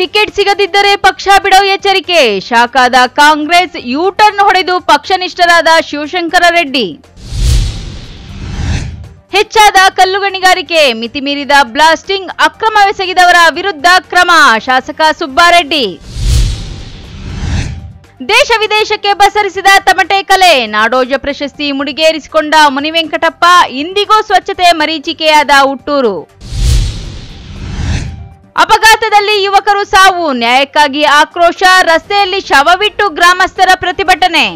Ticket ಸಿಗದಿದ್ದರೆ ಪಕ್ಷ ಬಿಡೋ ಎಚ್ಚರಿಕೆ ಶಾಖಾದ ಕಾಂಗ್ರೆಸ್ ಯೂ ಟರ್ನ್ ಹೊಡೆದು ಪಕ್ಷನಿಷ್ಠರಾದ ಶಿವಶಂಕರ ರೆಡ್ಡಿ ಹೆಚ್ಚಾದ ಕಲ್ಲು ಗಣಿಗಾರಿಕೆ ಮಿತಿ ಮೀರಿದ ಬ್ಲಾಸ್ಟಿಂಗ್ ಅಕ್ರಮವೆಸಗಿದವರ ವಿರುದ್ಧ ಕ್ರಮ ಶಾಸಕ ಸುಬ್ಬಾರೆಡ್ಡಿ ದೇಶ ವಿದೇಶಕ್ಕೆ ಬಸರಿಸಿದ ತಮಟೆ ಕಲೆ ನಾಡೋಜ ಪ್ರಶಸ್ತಿ ಮುಡಿಗೇರಿಸಿಕೊಂಡ ಮುನಿವೆಂಕಟಪ್ಪ ಇಂದಿಗೂ ಸ್ವಚ್ಛತೆ ಮರೀಚಿಕೆಯಾದ ಹುಟ್ಟೂರು ಅಪಘಾತದಲ್ಲಿ ಯುವಕರು ಸಾವು ನ್ಯಾಯಕ್ಕಾಗಿ ಆಕ್ರೋಶ ರಸ್ತೆಯಲ್ಲಿ ಶವವಿಟ್ಟು ಗ್ರಾಮಸ್ಥರ ಪ್ರತಿಭಟನೆ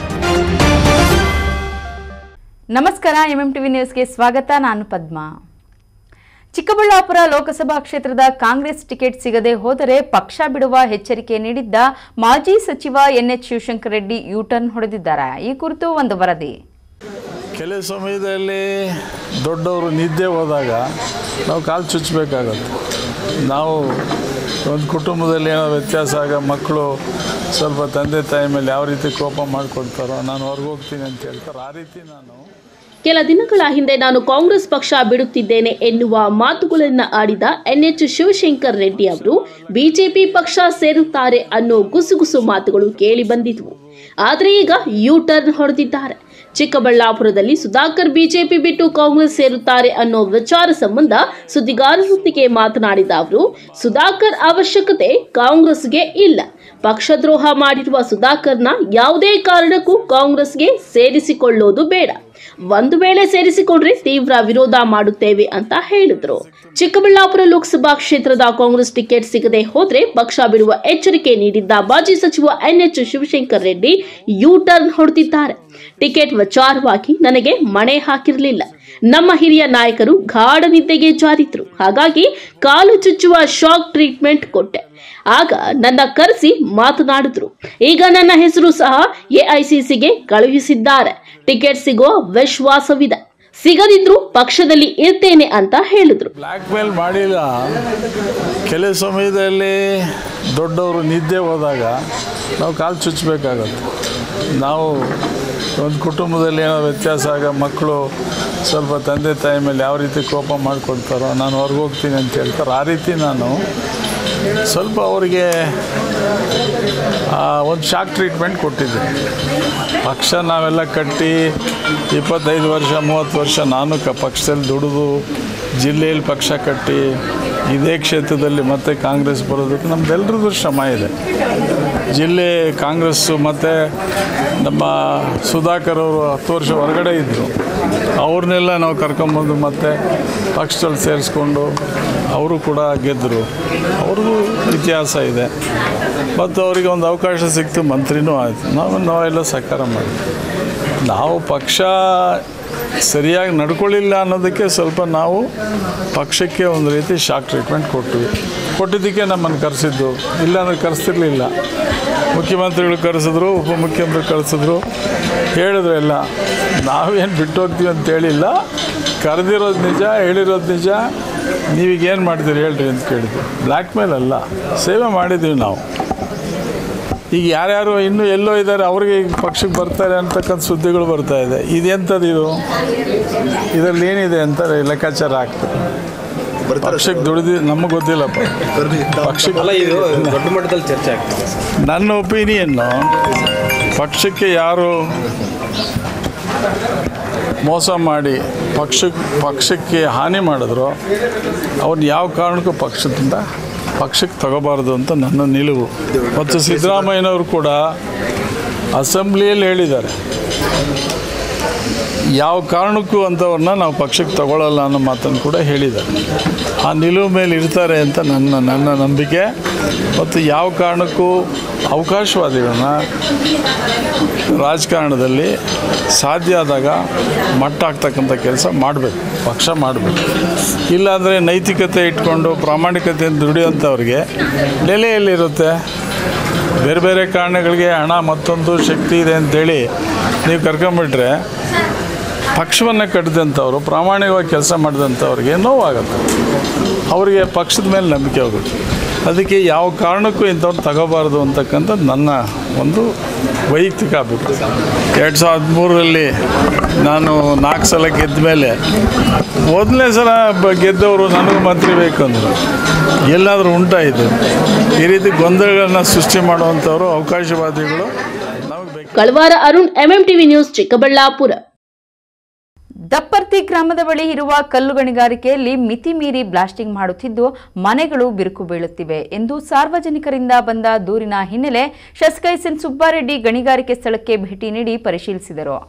ನಮಸ್ಕಾರ ಎಂಎಂ ಟಿವಿ ನ್ಯೂಸ್ಗೆ ಸ್ವಾಗತ ನಾನು ಪದ್ಮಾ ಚಿಕ್ಕಬಳ್ಳಾಪುರ ಲೋಕಸಭಾ ಕ್ಷೇತ್ರದ ಕಾಂಗ್ರೆಸ್ ಟಿಕೆಟ್ ಸಿಗದೆ ಹೋದರೆ ಪಕ್ಷ ಬಿಡುವ ಎಚ್ಚರಿಕೆ ನೀಡಿದ್ದ ಮಾಜಿ ಸಚಿವ ಎನ್ಎಚ್ ಶಿವಶಂಕರ ರೆಡ್ಡಿ ಯೂಟರ್ನ್ ಹೊಡೆದಿದ್ದಾರೆ ಈ ಕುರಿತು ಒಂದು ವರದಿ ಕೆಲವು ಸಮಯದಲ್ಲಿ ದೊಡ್ಡವರು ನಿದ್ದೆ ಹೋದಾಗ ನಾವು ಕಾಲು ಚುಚ್ಚಬೇಕಾಗತ್ತೆ ನಾವು ಒಂದು ಕುಟುಂಬದಲ್ಲಿ ಏನೋ ವ್ಯತ್ಯಾಸ ಆಗ ಮಕ್ಕಳು ಸ್ವಲ್ಪ ತಂದೆ ತಾಯಿ ಮೇಲೆ ಯಾವ ರೀತಿ ಕೋಪ ಮಾಡ್ಕೊಳ್ತಾರೋ ನಾನು ಹೊರಗೆ ಹೋಗ್ತೀನಿ ಅಂತ ಹೇಳ್ತಾರೆ ಆ ರೀತಿ ನಾನು ಕೆಲ ದಿನಗಳ ಹಿಂದೆ ನಾನು ಕಾಂಗ್ರೆಸ್ ಪಕ್ಷ ಬಿಡುತ್ತಿದ್ದೇನೆ ಎನ್ನುವ ಮಾತುಗಳನ್ನು ಆಡಿದ ಎನ್ಎಚ್ ಶಿವಶಂಕರ್ ರೆಡ್ಡಿ ಅವರು ಬಿಜೆಪಿ ಪಕ್ಷ ಸೇರುತ್ತಾರೆ ಅನ್ನೋ ಗುಸುಗುಸು ಮಾತುಗಳು ಕೇಳಿ ಬಂದಿದ್ವು ಆದರೆ ಈಗ ಯೂ ಟರ್ನ್ ಹೊಡೆದಿದ್ದಾರೆ ಚಿಕ್ಕಬಳ್ಳಾಪುರದಲ್ಲಿ ಸುಧಾಕರ್ ಬಿಜೆಪಿ ಬಿಟ್ಟು ಕಾಂಗ್ರೆಸ್ ಸೇರುತ್ತಾರೆ ಅನ್ನೋ ವಿಚಾರ ಸಂಬಂಧ ಸುದ್ದಿಗಾರರೊಂದಿಗೆ ಮಾತನಾಡಿದ ಅವರು ಸುಧಾಕರ್ ಅವಶ್ಯಕತೆ ಕಾಂಗ್ರೆಸ್ಗೆ ಇಲ್ಲ ಪಕ್ಷದ್ರೋಹ ಮಾಡಿರುವ ಸುಧಾಕರ್ನ ಯಾವುದೇ ಕಾರಣಕ್ಕೂ ಕಾಂಗ್ರೆಸ್ಗೆ ಸೇರಿಸಿಕೊಳ್ಳೋದು ಬೇಡ ಒಂದು ವೇಳೆ ಸೇರಿಸಿಕೊಂಡ್ರೆ ತೀವ್ರ ವಿರೋಧ ಮಾಡುತ್ತೇವೆ ಅಂತ ಹೇಳಿದ್ರು ಚಿಕ್ಕಬಳ್ಳಾಪುರ ಲೋಕಸಭಾ ಕ್ಷೇತ್ರದ ಕಾಂಗ್ರೆಸ್ ಟಿಕೆಟ್ ಸಿಗದೆ ಹೋದ್ರೆ ಪಕ್ಷ ಬಿಡುವ ಎಚ್ಚರಿಕೆ ನೀಡಿದ್ದ ಮಾಜಿ ಸಚಿವ NH Shivashankar Reddy U turn ಹೊಡೆದಿದ್ದಾರೆ ಟಿಕೆಟ್ ವಿಚಾರವಾಗಿ ನನಗೆ ಮಣೆ ಹಾಕಿರಲಿಲ್ಲ ನಮ್ಮ ಹಿರಿಯ ನಾಯಕರು ಗಾಢ ನಿದ್ದೆಗೆ ಜಾರಿದ್ರು ಹಾಗಾಗಿ ಕಾಲು ಚುಚ್ಚುವ ಶಾಕ್ ಟ್ರೀಟ್ಮೆಂಟ್ ಕೊಟ್ಟೆ ಆಗ ನನ್ನ ಕರೆಸಿ ಮಾತನಾಡಿದ್ರು ಈಗ ನನ್ನ ಹೆಸರು ಸಹ ಎಐಸಿಸಿಗೆ ಕಳುಹಿಸಿದ್ದಾರೆ ಟಿಕೆಟ್ ಸಿಗೋ ವಿಶ್ವಾಸವಿದೆ ಸಿಗದಿದ್ರು ಪಕ್ಷದಲ್ಲಿ ಇರ್ತೇನೆ ಅಂತ ಹೇಳಿದ್ರು ಬ್ಲ್ಯಾಕ್ ಮೇಲ್ ಮಾಡಿಲ್ಲ ಕೆಲವು ಸಮಯದಲ್ಲಿ ದೊಡ್ಡವರು ನಿದ್ದೆ ಹೋದಾಗ ನಾವು ಕಾಲು ಚುಚ್ಚಬೇಕಾಗತ್ತೆ ನಾವು ಒಂದು ಕುಟುಂಬದಲ್ಲಿ ಏನೋ ವ್ಯತ್ಯಾಸ ಆಗ ಮಕ್ಕಳು ಸ್ವಲ್ಪ ತಂದೆ ತಾಯಿ ಮೇಲೆ ಯಾವ ರೀತಿ ಕೋಪ ಮಾಡ್ಕೊಳ್ತಾರೋ ನಾನು ಹೊರಗೆ ಹೋಗ್ತೀನಿ ಅಂತ ಹೇಳ್ತಾರೆ ಆ ರೀತಿ ನಾನು ಸ್ವಲ್ಪ ಅವರಿಗೆ ಒಂದು ಶಾಕ್ ಟ್ರೀಟ್ಮೆಂಟ್ ಕೊಟ್ಟಿದ್ದೆ ಪಕ್ಷ ನಾವೆಲ್ಲ ಕಟ್ಟಿ ಇಪ್ಪತ್ತೈದು ವರ್ಷ ಮೂವತ್ತು ವರ್ಷ ನಾನು ಕ ಪಕ್ಷದಲ್ಲಿ ದುಡಿದು ಜಿಲ್ಲೆಯಲ್ಲಿ ಪಕ್ಷ ಕಟ್ಟಿ ಇದೇ ಕ್ಷೇತ್ರದಲ್ಲಿ ಮತ್ತೆ ಕಾಂಗ್ರೆಸ್ ಬರೋದಕ್ಕೆ ನಮ್ದೆಲ್ಲರದ್ದು ಶ್ರಮ ಇದೆ ಜಿಲ್ಲೆ ಕಾಂಗ್ರೆಸ್ಸು ಮತ್ತು ನಮ್ಮ ಸುಧಾಕರ್ ಅವರು ಹತ್ತು ವರ್ಷ ಹೊರಗಡೆ ಇದ್ದರು ಅವ್ರನ್ನೆಲ್ಲ ನಾವು ಕರ್ಕೊಂಬಂದು ಮತ್ತೆ ಪಕ್ಷದಲ್ಲಿ ಸೇರಿಸ್ಕೊಂಡು ಅವರು ಕೂಡ ಗೆದ್ದರು ಅವ್ರಿಗೂ ಇತಿಹಾಸ ಇದೆ ಮತ್ತು ಅವರಿಗೆ ಒಂದು ಅವಕಾಶ ಸಿಕ್ತು ಮಂತ್ರಿನೂ ಆಯಿತು ನಾವು ನಾವೆಲ್ಲ ಸಹಕಾರ ಮಾಡಿದ್ವಿ ನಾವು ಪಕ್ಷ ಸರಿಯಾಗಿ ನಡ್ಕೊಳ್ಳಿಲ್ಲ ಅನ್ನೋದಕ್ಕೆ ಸ್ವಲ್ಪ ನಾವು ಪಕ್ಷಕ್ಕೆ ಒಂದು ರೀತಿ ಶಾಕ್ ಟ್ರೀಟ್ಮೆಂಟ್ ಕೊಟ್ವಿ ಕೊಟ್ಟಿದ್ದಕ್ಕೆ ನಮ್ಮನ್ನು ಕರೆಸಿದ್ದು ಇಲ್ಲಾಂದ್ರೆ ಕರೆಸ್ತಿರ್ಲಿಲ್ಲ ಮುಖ್ಯಮಂತ್ರಿಗಳು ಕರೆಸಿದ್ರು ಉಪಮುಖ್ಯಮಂತ್ರಿ ಕರೆಸಿದ್ರು ಹೇಳಿದ್ರು ಎಲ್ಲ ನಾವೇನು ಬಿಟ್ಟು ಹೋಗ್ತೀವಿ ಅಂತ ಹೇಳಿಲ್ಲ ಕರೆದಿರೋದು ನಿಜ ಹೇಳಿರೋದು ನಿಜ ನೀವೀಗೇನು ಮಾಡ್ತೀರಿ ಹೇಳ್ರಿ ಅಂತ ಕೇಳಿದ್ವಿ ಬ್ಲ್ಯಾಕ್ ಮೇಲ್ ಅಲ್ಲ ಸೇವೆ ಮಾಡಿದ್ದೀವಿ ನಾವು ಈಗ ಯಾರ್ಯಾರು ಇನ್ನೂ ಎಲ್ಲೋ ಇದ್ದಾರೆ ಅವ್ರಿಗೆ ಈಗ ಪಕ್ಷಕ್ಕೆ ಬರ್ತಾರೆ ಅಂತಕ್ಕಂಥ ಸುದ್ದಿಗಳು ಬರ್ತಾ ಇದೆ ಇದೆಂಥದ್ದು ಇದು ಇದರಲ್ಲಿ ಏನಿದೆ ಅಂತ ಲೆಕ್ಕಾಚಾರ ಆಗ್ತದೆ ಪಕ್ಷಕ್ಕೆ ದುಡಿದು ನಮಗೆ ಗೊತ್ತಿಲ್ಲಪ್ಪ ಪಕ್ಷಕ್ಕೆ ಅಲ್ಲ ಇದು ದೊಡ್ಡ ಮಟ್ಟದಲ್ಲಿ ಚರ್ಚೆ ಆಗ್ತದೆ ನನ್ನ ಒಪಿನಿಯನ್ನು ಪಕ್ಷಕ್ಕೆ ಯಾರು ಮೋಸ ಮಾಡಿ ಪಕ್ಷಕ್ಕೆ ಪಕ್ಷಕ್ಕೆ ಹಾನಿ ಮಾಡಿದ್ರು ಅವ್ರನ್ನ ಯಾವ ಕಾರಣಕ್ಕೂ ಪಕ್ಷದಿಂದ ಪಕ್ಷಕ್ಕೆ ತಗೋಬಾರ್ದು ಅಂತ ನನ್ನ ನಿಲುವು ಮತ್ತು ಸಿದ್ದರಾಮಯ್ಯನವರು ಕೂಡ ಅಸೆಂಬ್ಲಿಯಲ್ಲಿ ಹೇಳಿದ್ದಾರೆ ಯಾವ ಕಾರಣಕ್ಕೂ ಅಂಥವ್ರನ್ನ ನಾವು ಪಕ್ಷಕ್ಕೆ ತಗೊಳ್ಳಲ್ಲ ಅನ್ನೋ ಮಾತನ್ನು ಕೂಡ ಹೇಳಿದ್ದಾರೆ ಆ ನಿಲುವು ಮೇಲೆ ಇರ್ತಾರೆ ಅಂತ ನನ್ನ ನನ್ನ ನಂಬಿಕೆ ಮತ್ತು ಯಾವ ಕಾರಣಕ್ಕೂ ಅವಕಾಶವಾದಿಗಳನ್ನ ರಾಜಕಾರಣದಲ್ಲಿ ಸಾಧ್ಯ ಆದಾಗ ಮಟ್ಟ ಆಗ್ತಕ್ಕಂಥ ಕೆಲಸ ಮಾಡಬೇಕು ಪಕ್ಷ ಮಾಡಬೇಕು ಇಲ್ಲಾಂದರೆ ನೈತಿಕತೆ ಇಟ್ಕೊಂಡು ಪ್ರಾಮಾಣಿಕತೆಯಿಂದ ದುಡಿಯೋಂಥವ್ರಿಗೆ ನೆಲೆ ಎಲ್ಲಿರುತ್ತೆ ಬೇರೆ ಬೇರೆ ಕಾರಣಗಳಿಗೆ ಹಣ ಮತ್ತೊಂದು ಶಕ್ತಿ ಇದೆ ಅಂತೇಳಿ ನೀವು ಕರ್ಕೊಂಬಿಟ್ರೆ ಪಕ್ಷವನ್ನು ಕಟ್ಟಿದಂಥವ್ರು ಪ್ರಾಮಾಣಿಕವಾಗಿ ಕೆಲಸ ಮಾಡಿದಂಥವ್ರಿಗೆ ನೋವಾಗುತ್ತೆ ಅವರಿಗೆ ಪಕ್ಷದ ಮೇಲೆ ನಂಬಿಕೆ ಹೋಗುತ್ತೆ ಅದಕ್ಕೆ ಯಾವ ಕಾರಣಕ್ಕೂ ಇಂಥವ್ರು ತಗೋಬಾರ್ದು ಅಂತಕ್ಕಂಥದ್ದು ನನ್ನ ಒಂದು ವೈಯಕ್ತಿಕ ಅಭಿಪ್ರಾಯ ಎರಡು ಸಾವಿರದ ಹದಿಮೂರರಲ್ಲಿ ನಾನು ನಾಲ್ಕು ಸಲ ಗೆದ್ದ ಮೇಲೆ ಮೊದಲನೇ ಸಲ ಬ ಗೆದ್ದವರು ನನಗೂ ಮಂತ್ರಿ ಬೇಕು ಅಂದರು ಎಲ್ಲಾದರೂ ಉಂಟಾ ಇದು ಈ ರೀತಿ ಗೊಂದಲಗಳನ್ನ ಸೃಷ್ಟಿ ಮಾಡುವಂಥವ್ರು ಅವಕಾಶವಾದಿಗಳು ನಮಗೆ ಬೇಕು ಕಳವಾರ ಅರುಣ್ ಎಂಎಂಟಿವಿ ನ್ಯೂಸ್ ಚಿಕ್ಕಬಳ್ಳಾಪುರ ದಪ್ಪರ್ತಿ ಗ್ರಾಮದ ಬಳಿ ಇರುವ ಕಲ್ಲು ಗಣಿಗಾರಿಕೆಯಲ್ಲಿ ಮಿತಿ ಮೀರಿ ಬ್ಲಾಸ್ಟಿಂಗ್ ಮಾಡುತ್ತಿದ್ದು ಮನೆಗಳು ಬಿರುಕು ಬೀಳುತ್ತಿವೆ ಎಂದು ಸಾರ್ವಜನಿಕರಿಂದ ಬಂದ ದೂರಿನ ಹಿನ್ನೆಲೆ ಶಾಸಕ ಎಸ್ ಎನ್ ಸುಬ್ಬಾರೆಡ್ಡಿ ಗಣಿಗಾರಿಕೆ ಸ್ಥಳಕ್ಕೆ ಭೇಟಿ ನೀಡಿ ಪರಿಶೀಲಿಸಿದರು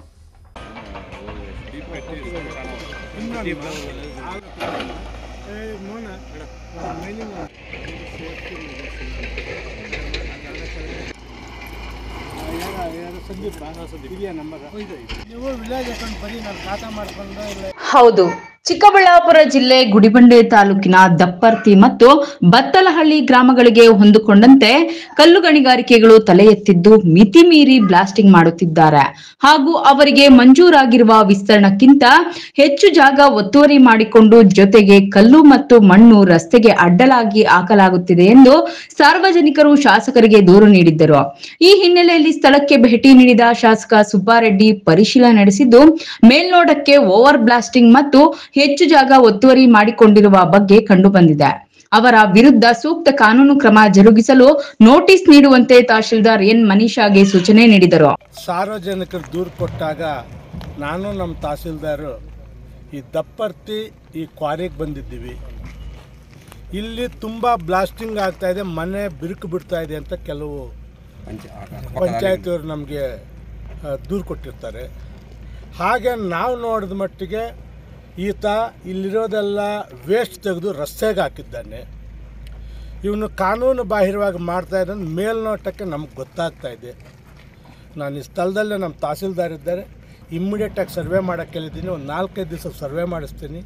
ಹೌದು ಚಿಕ್ಕಬಳ್ಳಾಪುರ ಜಿಲ್ಲೆ ಗುಡಿಬಂಡೆ ತಾಲೂಕಿನ ದಪ್ಪರ್ತಿ ಮತ್ತು ಬತ್ತಲಹಳ್ಳಿ ಗ್ರಾಮಗಳಿಗೆ ಹೊಂದಿಕೊಂಡಂತೆ ಕಲ್ಲು ಗಣಿಗಾರಿಕೆಗಳು ತಲೆ ಎತ್ತಿದ್ದು ಮಿತಿ ಮೀರಿ ಬ್ಲಾಸ್ಟಿಂಗ್ ಮಾಡುತ್ತಿದ್ದಾರೆ ಹಾಗೂ ಅವರಿಗೆ ಮಂಜೂರಾಗಿರುವ ವಿಸ್ತರಣಕ್ಕಿಂತ ಹೆಚ್ಚು ಜಾಗ ಒತ್ತುವರಿ ಮಾಡಿಕೊಂಡು ಜೊತೆಗೆ ಕಲ್ಲು ಮತ್ತು ಮಣ್ಣು ರಸ್ತೆಗೆ ಅಡ್ಡಲಾಗಿ ಹಾಕಲಾಗುತ್ತಿದೆ ಎಂದು ಸಾರ್ವಜನಿಕರು ಶಾಸಕರಿಗೆ ದೂರು ನೀಡಿದ್ದರು ಈ ಹಿನ್ನೆಲೆಯಲ್ಲಿ ಸ್ಥಳಕ್ಕೆ ಭೇಟಿ ನೀಡಿದ ಶಾಸಕ ಸುಬ್ಬಾರೆಡ್ಡಿ ಪರಿಶೀಲನೆ ನಡೆಸಿದ್ದು ಮೇಲ್ನೋಟಕ್ಕೆ ಓವರ್ ಬ್ಲಾಸ್ಟಿಂಗ್ ಮತ್ತು ಹೆಚ್ಚು ಜಾಗ ಒತ್ತುವರಿ ಮಾಡಿಕೊಂಡಿರುವ ಬಗ್ಗೆ ಕಂಡುಬಂದಿದೆ ಅವರ ವಿರುದ್ಧ ಸೂಕ್ತ ಕಾನೂನು ಕ್ರಮ ಜರುಗಿಸಲು ನೋಟಿಸ್ ನೀಡುವಂತೆ ತಹಶೀಲ್ದಾರ್ ಎನ್ ಮನೀಷಾಗೆ ಸೂಚನೆ ನೀಡಿದರು ಸಾರ್ವಜನಿಕರು ದೂರು ಕೊಟ್ಟಾಗ ನಾನು ನಮ್ಮ ತಹಸೀಲ್ದಾರು ಈ ದಪ್ಪರ್ತಿ ಈ ಕ್ವಾರಿಗೆ ಬಂದಿದ್ದೀವಿ ಇಲ್ಲಿ ತುಂಬ ಬ್ಲಾಸ್ಟಿಂಗ್ ಆಗ್ತಾ ಇದೆ ಮನೆ ಬಿರುಕು ಬಿಡ್ತಾ ಇದೆ ಅಂತ ಕೆಲವು ಪಂಚಾಯತಿಯವರು ನಮಗೆ ದೂರು ಕೊಟ್ಟಿರ್ತಾರೆ ಹಾಗೆ ನಾವು ನೋಡಿದ ಮಟ್ಟಿಗೆ ಈತ ಇಲ್ಲಿರೋದೆಲ್ಲ ವೇಸ್ಟ್ ತೆಗೆದು ರಸ್ತೆಗೆ ಹಾಕಿದ್ದಾನೆ ಇವನು ಕಾನೂನು ಬಾಹಿರವಾಗಿ ಮಾಡ್ತಾ ಇದ್ದಾನೆ ಮೇಲ್ನೋಟಕ್ಕೆ ನಮ್ಗೆ ಗೊತ್ತಾಗ್ತಾ ಇದೆ ನಾನು ಈ ಸ್ಥಳದಲ್ಲೇ ನಮ್ಮ ತಹಸೀಲ್ದಾರ್ ಇದ್ದಾರೆ ಇಮ್ಮಿಡಿಯೇಟಾಗಿ ಸರ್ವೆ ಮಾಡೋಕ್ಕೆ ಹೇಳಿದ್ದೀನಿ ಒಂದು ನಾಲ್ಕೈದು ದಿವಸ ಸರ್ವೆ ಮಾಡಿಸ್ತೀನಿ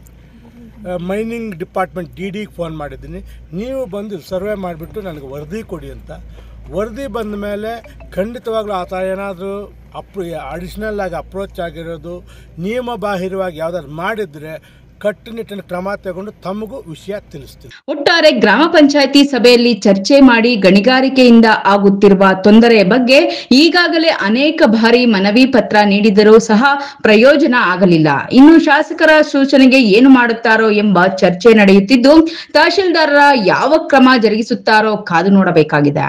ಮೈನಿಂಗ್ ಡಿಪಾರ್ಟ್ಮೆಂಟ್ ಡಿ ಡಿಗೆ ಫೋನ್ ಮಾಡಿದ್ದೀನಿ ನೀವು ಬಂದು ಸರ್ವೆ ಮಾಡಿಬಿಟ್ಟು ನನಗೆ ವರದಿ ಕೊಡಿ ಅಂತ ವರದಿ ಬಂದ ಮೇಲೆ ಖಂಡಿತವಾಗ್ಲೂ ಆ ಥರ ಏನಾದರೂ ಅಪ್ರೋ ಅಡಿಷ್ನಲ್ ಆಗಿ ಅಪ್ರೋಚ್ ಆಗಿರೋದು ನಿಯಮ ಬಾಹಿರವಾಗಿ ಯಾವುದಾದ್ರು ಮಾಡಿದರೆ ಕಟ್ಟುನಿಟ್ಟಿನ ಕ್ರಮ ತಗೊಂಡು ತಮಗೂ ವಿಷಯ ತಿಳಿಸ್ತೀನಿ ಒಟ್ಟಾರೆ ಗ್ರಾಮ ಪಂಚಾಯಿತಿ ಸಭೆಯಲ್ಲಿ ಚರ್ಚೆ ಮಾಡಿ ಗಣಿಗಾರಿಕೆಯಿಂದ ಆಗುತ್ತಿರುವ ತೊಂದರೆಯ ಬಗ್ಗೆ ಈಗಾಗಲೇ ಅನೇಕ ಬಾರಿ ಮನವಿ ಪತ್ರ ನೀಡಿದರೂ ಸಹ ಪ್ರಯೋಜನ ಆಗಲಿಲ್ಲ ಇನ್ನು ಶಾಸಕರ ಸೂಚನೆಗೆ ಏನು ಮಾಡುತ್ತಾರೋ ಎಂಬ ಚರ್ಚೆ ನಡೆಯುತ್ತಿದ್ದು ತಹಶೀಲ್ದಾರರ ಯಾವ ಕ್ರಮ ಜರುಗಿಸುತ್ತಾರೋ ಕಾದು ನೋಡಬೇಕಾಗಿದೆ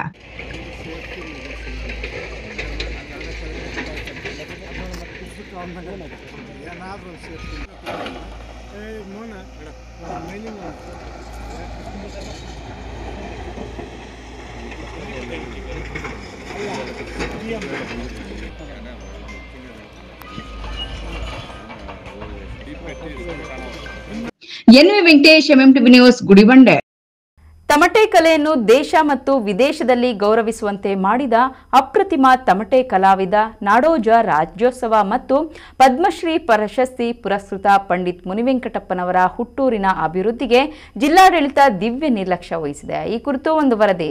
N V Venkatesh MMTV news Gudibande ತಮಟೆ ಕಲೆಯನ್ನು ದೇಶ ಮತ್ತು ವಿದೇಶದಲ್ಲಿ ಗೌರವಿಸುವಂತೆ ಮಾಡಿದ ಅಪ್ರತಿಮ ತಮಟೆ ಕಲಾವಿದ ನಾಡೋಜ ರಾಜ್ಯೋತ್ಸವ ಮತ್ತು ಪದ್ಮಶ್ರೀ ಪ್ರಶಸ್ತಿ ಪುರಸ್ಕೃತ ಪಂಡಿತ್ ಮುನಿವೆಂಕಟಪ್ಪನವರ ಹುಟ್ಟೂರಿನ ಅಭಿವೃದ್ಧಿಗೆ ಜಿಲ್ಲಾಡಳಿತ ದಿವ್ಯ ನಿರ್ಲಕ್ಷ್ಯ ವಹಿಸಿದೆ ಈ ಕುರಿತು ಒಂದು ವರದಿ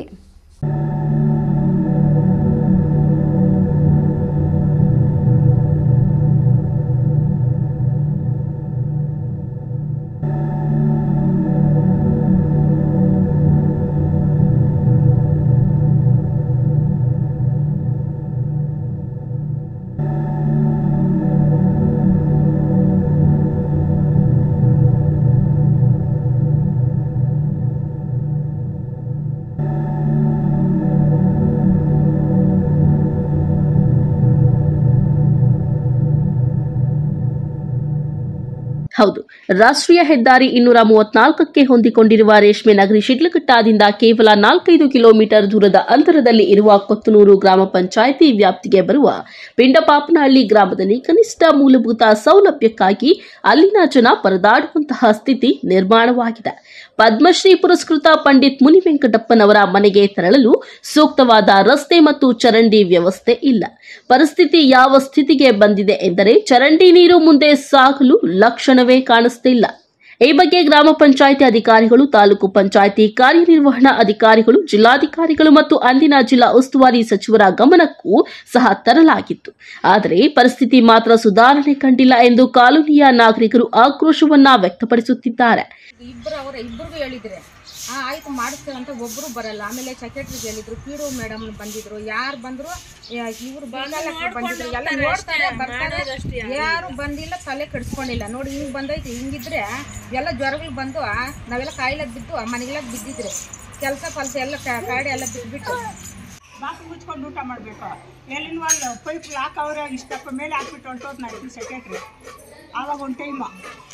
ಹೌದು ರಾಷ್ಟ್ರೀಯ ಹೆದ್ದಾರಿ ಇನ್ನೂರ ಮೂವತ್ನಾಲ್ಕಕ್ಕೆ ಹೊಂದಿಕೊಂಡಿರುವ ರೇಷ್ಮೆ ನಗರಿ ಶಿಡ್ಲಘಟ್ಟಾದಿಂದ ಕೇವಲ ನಾಲ್ಕೈದು ಕಿಲೋಮೀಟರ್ ದೂರದ ಅಂತರದಲ್ಲಿ ಇರುವ ಕೊತ್ತನೂರು ಗ್ರಾಮ ಪಂಚಾಯಿತಿ ವ್ಯಾಪ್ತಿಗೆ ಬರುವ ಪಿಂಡಪಾಪನಹಳ್ಳಿ ಗ್ರಾಮದಲ್ಲಿ ಕನಿಷ್ಠ ಮೂಲಭೂತ ಸೌಲಭ್ಯಕ್ಕಾಗಿ ಅಲ್ಲಿನ ಜನ ಪರದಾಡುವಂತಹ ಸ್ಥಿತಿ ನಿರ್ಮಾಣವಾಗಿದೆ ಪದ್ಮಶ್ರೀ ಪುರಸ್ಕೃತ ಪಂಡಿತ್ ಮುನಿವೆಂಕಟಪ್ಪನವರ ಮನೆಗೆ ತೆರಳಲು ಸೂಕ್ತವಾದ ರಸ್ತೆ ಮತ್ತು ಚರಂಡಿ ವ್ಯವಸ್ಥೆ ಇಲ್ಲ ಪರಿಸ್ಥಿತಿ ಯಾವ ಸ್ಥಿತಿಗೆ ಬಂದಿದೆ ಎಂದರೆ ಚರಂಡಿ ನೀರು ಮುಂದೆ ಸಾಗಲು ಲಕ್ಷಣವೇ ಕಾಣಿಸ್ತಿಲ್ಲ ಈ ಬಗ್ಗೆ ಗ್ರಾಮ ಪಂಚಾಯಿತಿ ಅಧಿಕಾರಿಗಳು ತಾಲೂಕು ಪಂಚಾಯಿತಿ ಕಾರ್ಯನಿರ್ವಹಣಾ ಅಧಿಕಾರಿಗಳು ಜಿಲ್ಲಾಧಿಕಾರಿಗಳು ಮತ್ತು ಅಂದಿನ ಜಿಲ್ಲಾ ಉಸ್ತುವಾರಿ ಸಚಿವರ ಗಮನಕ್ಕೂ ಸಹ ತರಲಾಗಿತ್ತು ಆದರೆ ಪರಿಸ್ಥಿತಿ ಮಾತ್ರ ಸುಧಾರಣೆ ಕಂಡಿಲ್ಲ ಎಂದು ಕಾಲೋನಿಯ ನಾಗರಿಕರು ಆಕ್ರೋಶವನ್ನ ವ್ಯಕ್ತಪಡಿಸುತ್ತಿದ್ದಾರೆ ಇಬ್ಬರು ಅವರ ಇಬ್ಬರಿಗೂ ಹೇಳಿದ್ರೆ ಆ ಆಯ್ತು ಮಾಡಿಸ್ತೇವೆ ಅಂತ ಒಬ್ರು ಬರಲ್ಲ ಆಮೇಲೆ ಸೆಕ್ರೆಟರಿ ಹೇಳಿದ್ರು ಪಿ ಡಿ ಮೇಡಮ್ ಬಂದಿದ್ರು ಯಾರು ಬಂದ್ರು ಇವ್ರು ಬಂದಿದ್ರು ಎಲ್ಲ ನೋಡ್ತಾರೆ ಬರ್ತಾರೆ ಯಾರು ಬಂದಿಲ್ಲ ತಲೆ ಕೆಡಿಸ್ಕೊಂಡಿಲ್ಲ ನೋಡಿ ಹಿಂಗ್ ಬಂದೈತಿ ಹಿಂಗಿದ್ರೆ ಎಲ್ಲ ಜ್ವರಗಳು ಬಂದು ಆ, ನಾವೆಲ್ಲ ಕಾಯಿಲೆ ಬಿದ್ದು ಮನೆಗೆಲ್ಲ ಬಿದ್ದಿದ್ರೆ ಕೆಲಸ ಫಲ್ಸ ಎಲ್ಲ ಕಾ- ಕಾಡಿ ಎಲ್ಲ ಬಿಟ್ಬಿಟ್ಟು ಬಾಕಿ ಮುಚ್ಕೊಂಡು ಊಟ ಮಾಡಬೇಕು ಎಲ್ಲಿನ ಒಂದು ಪೈಪ್ ಹಾಕವ್ರೆ ಇಷ್ಟಪ್ಪ ಮೇಲೆ ಹಾಕ್ಬಿಟ್ಟು ಹೊಂಟೋದು ನಾನು ಸೆಕ್ರೆಟ್ರಿ ಆವಾಗ ಒಂದು ಟೈಮು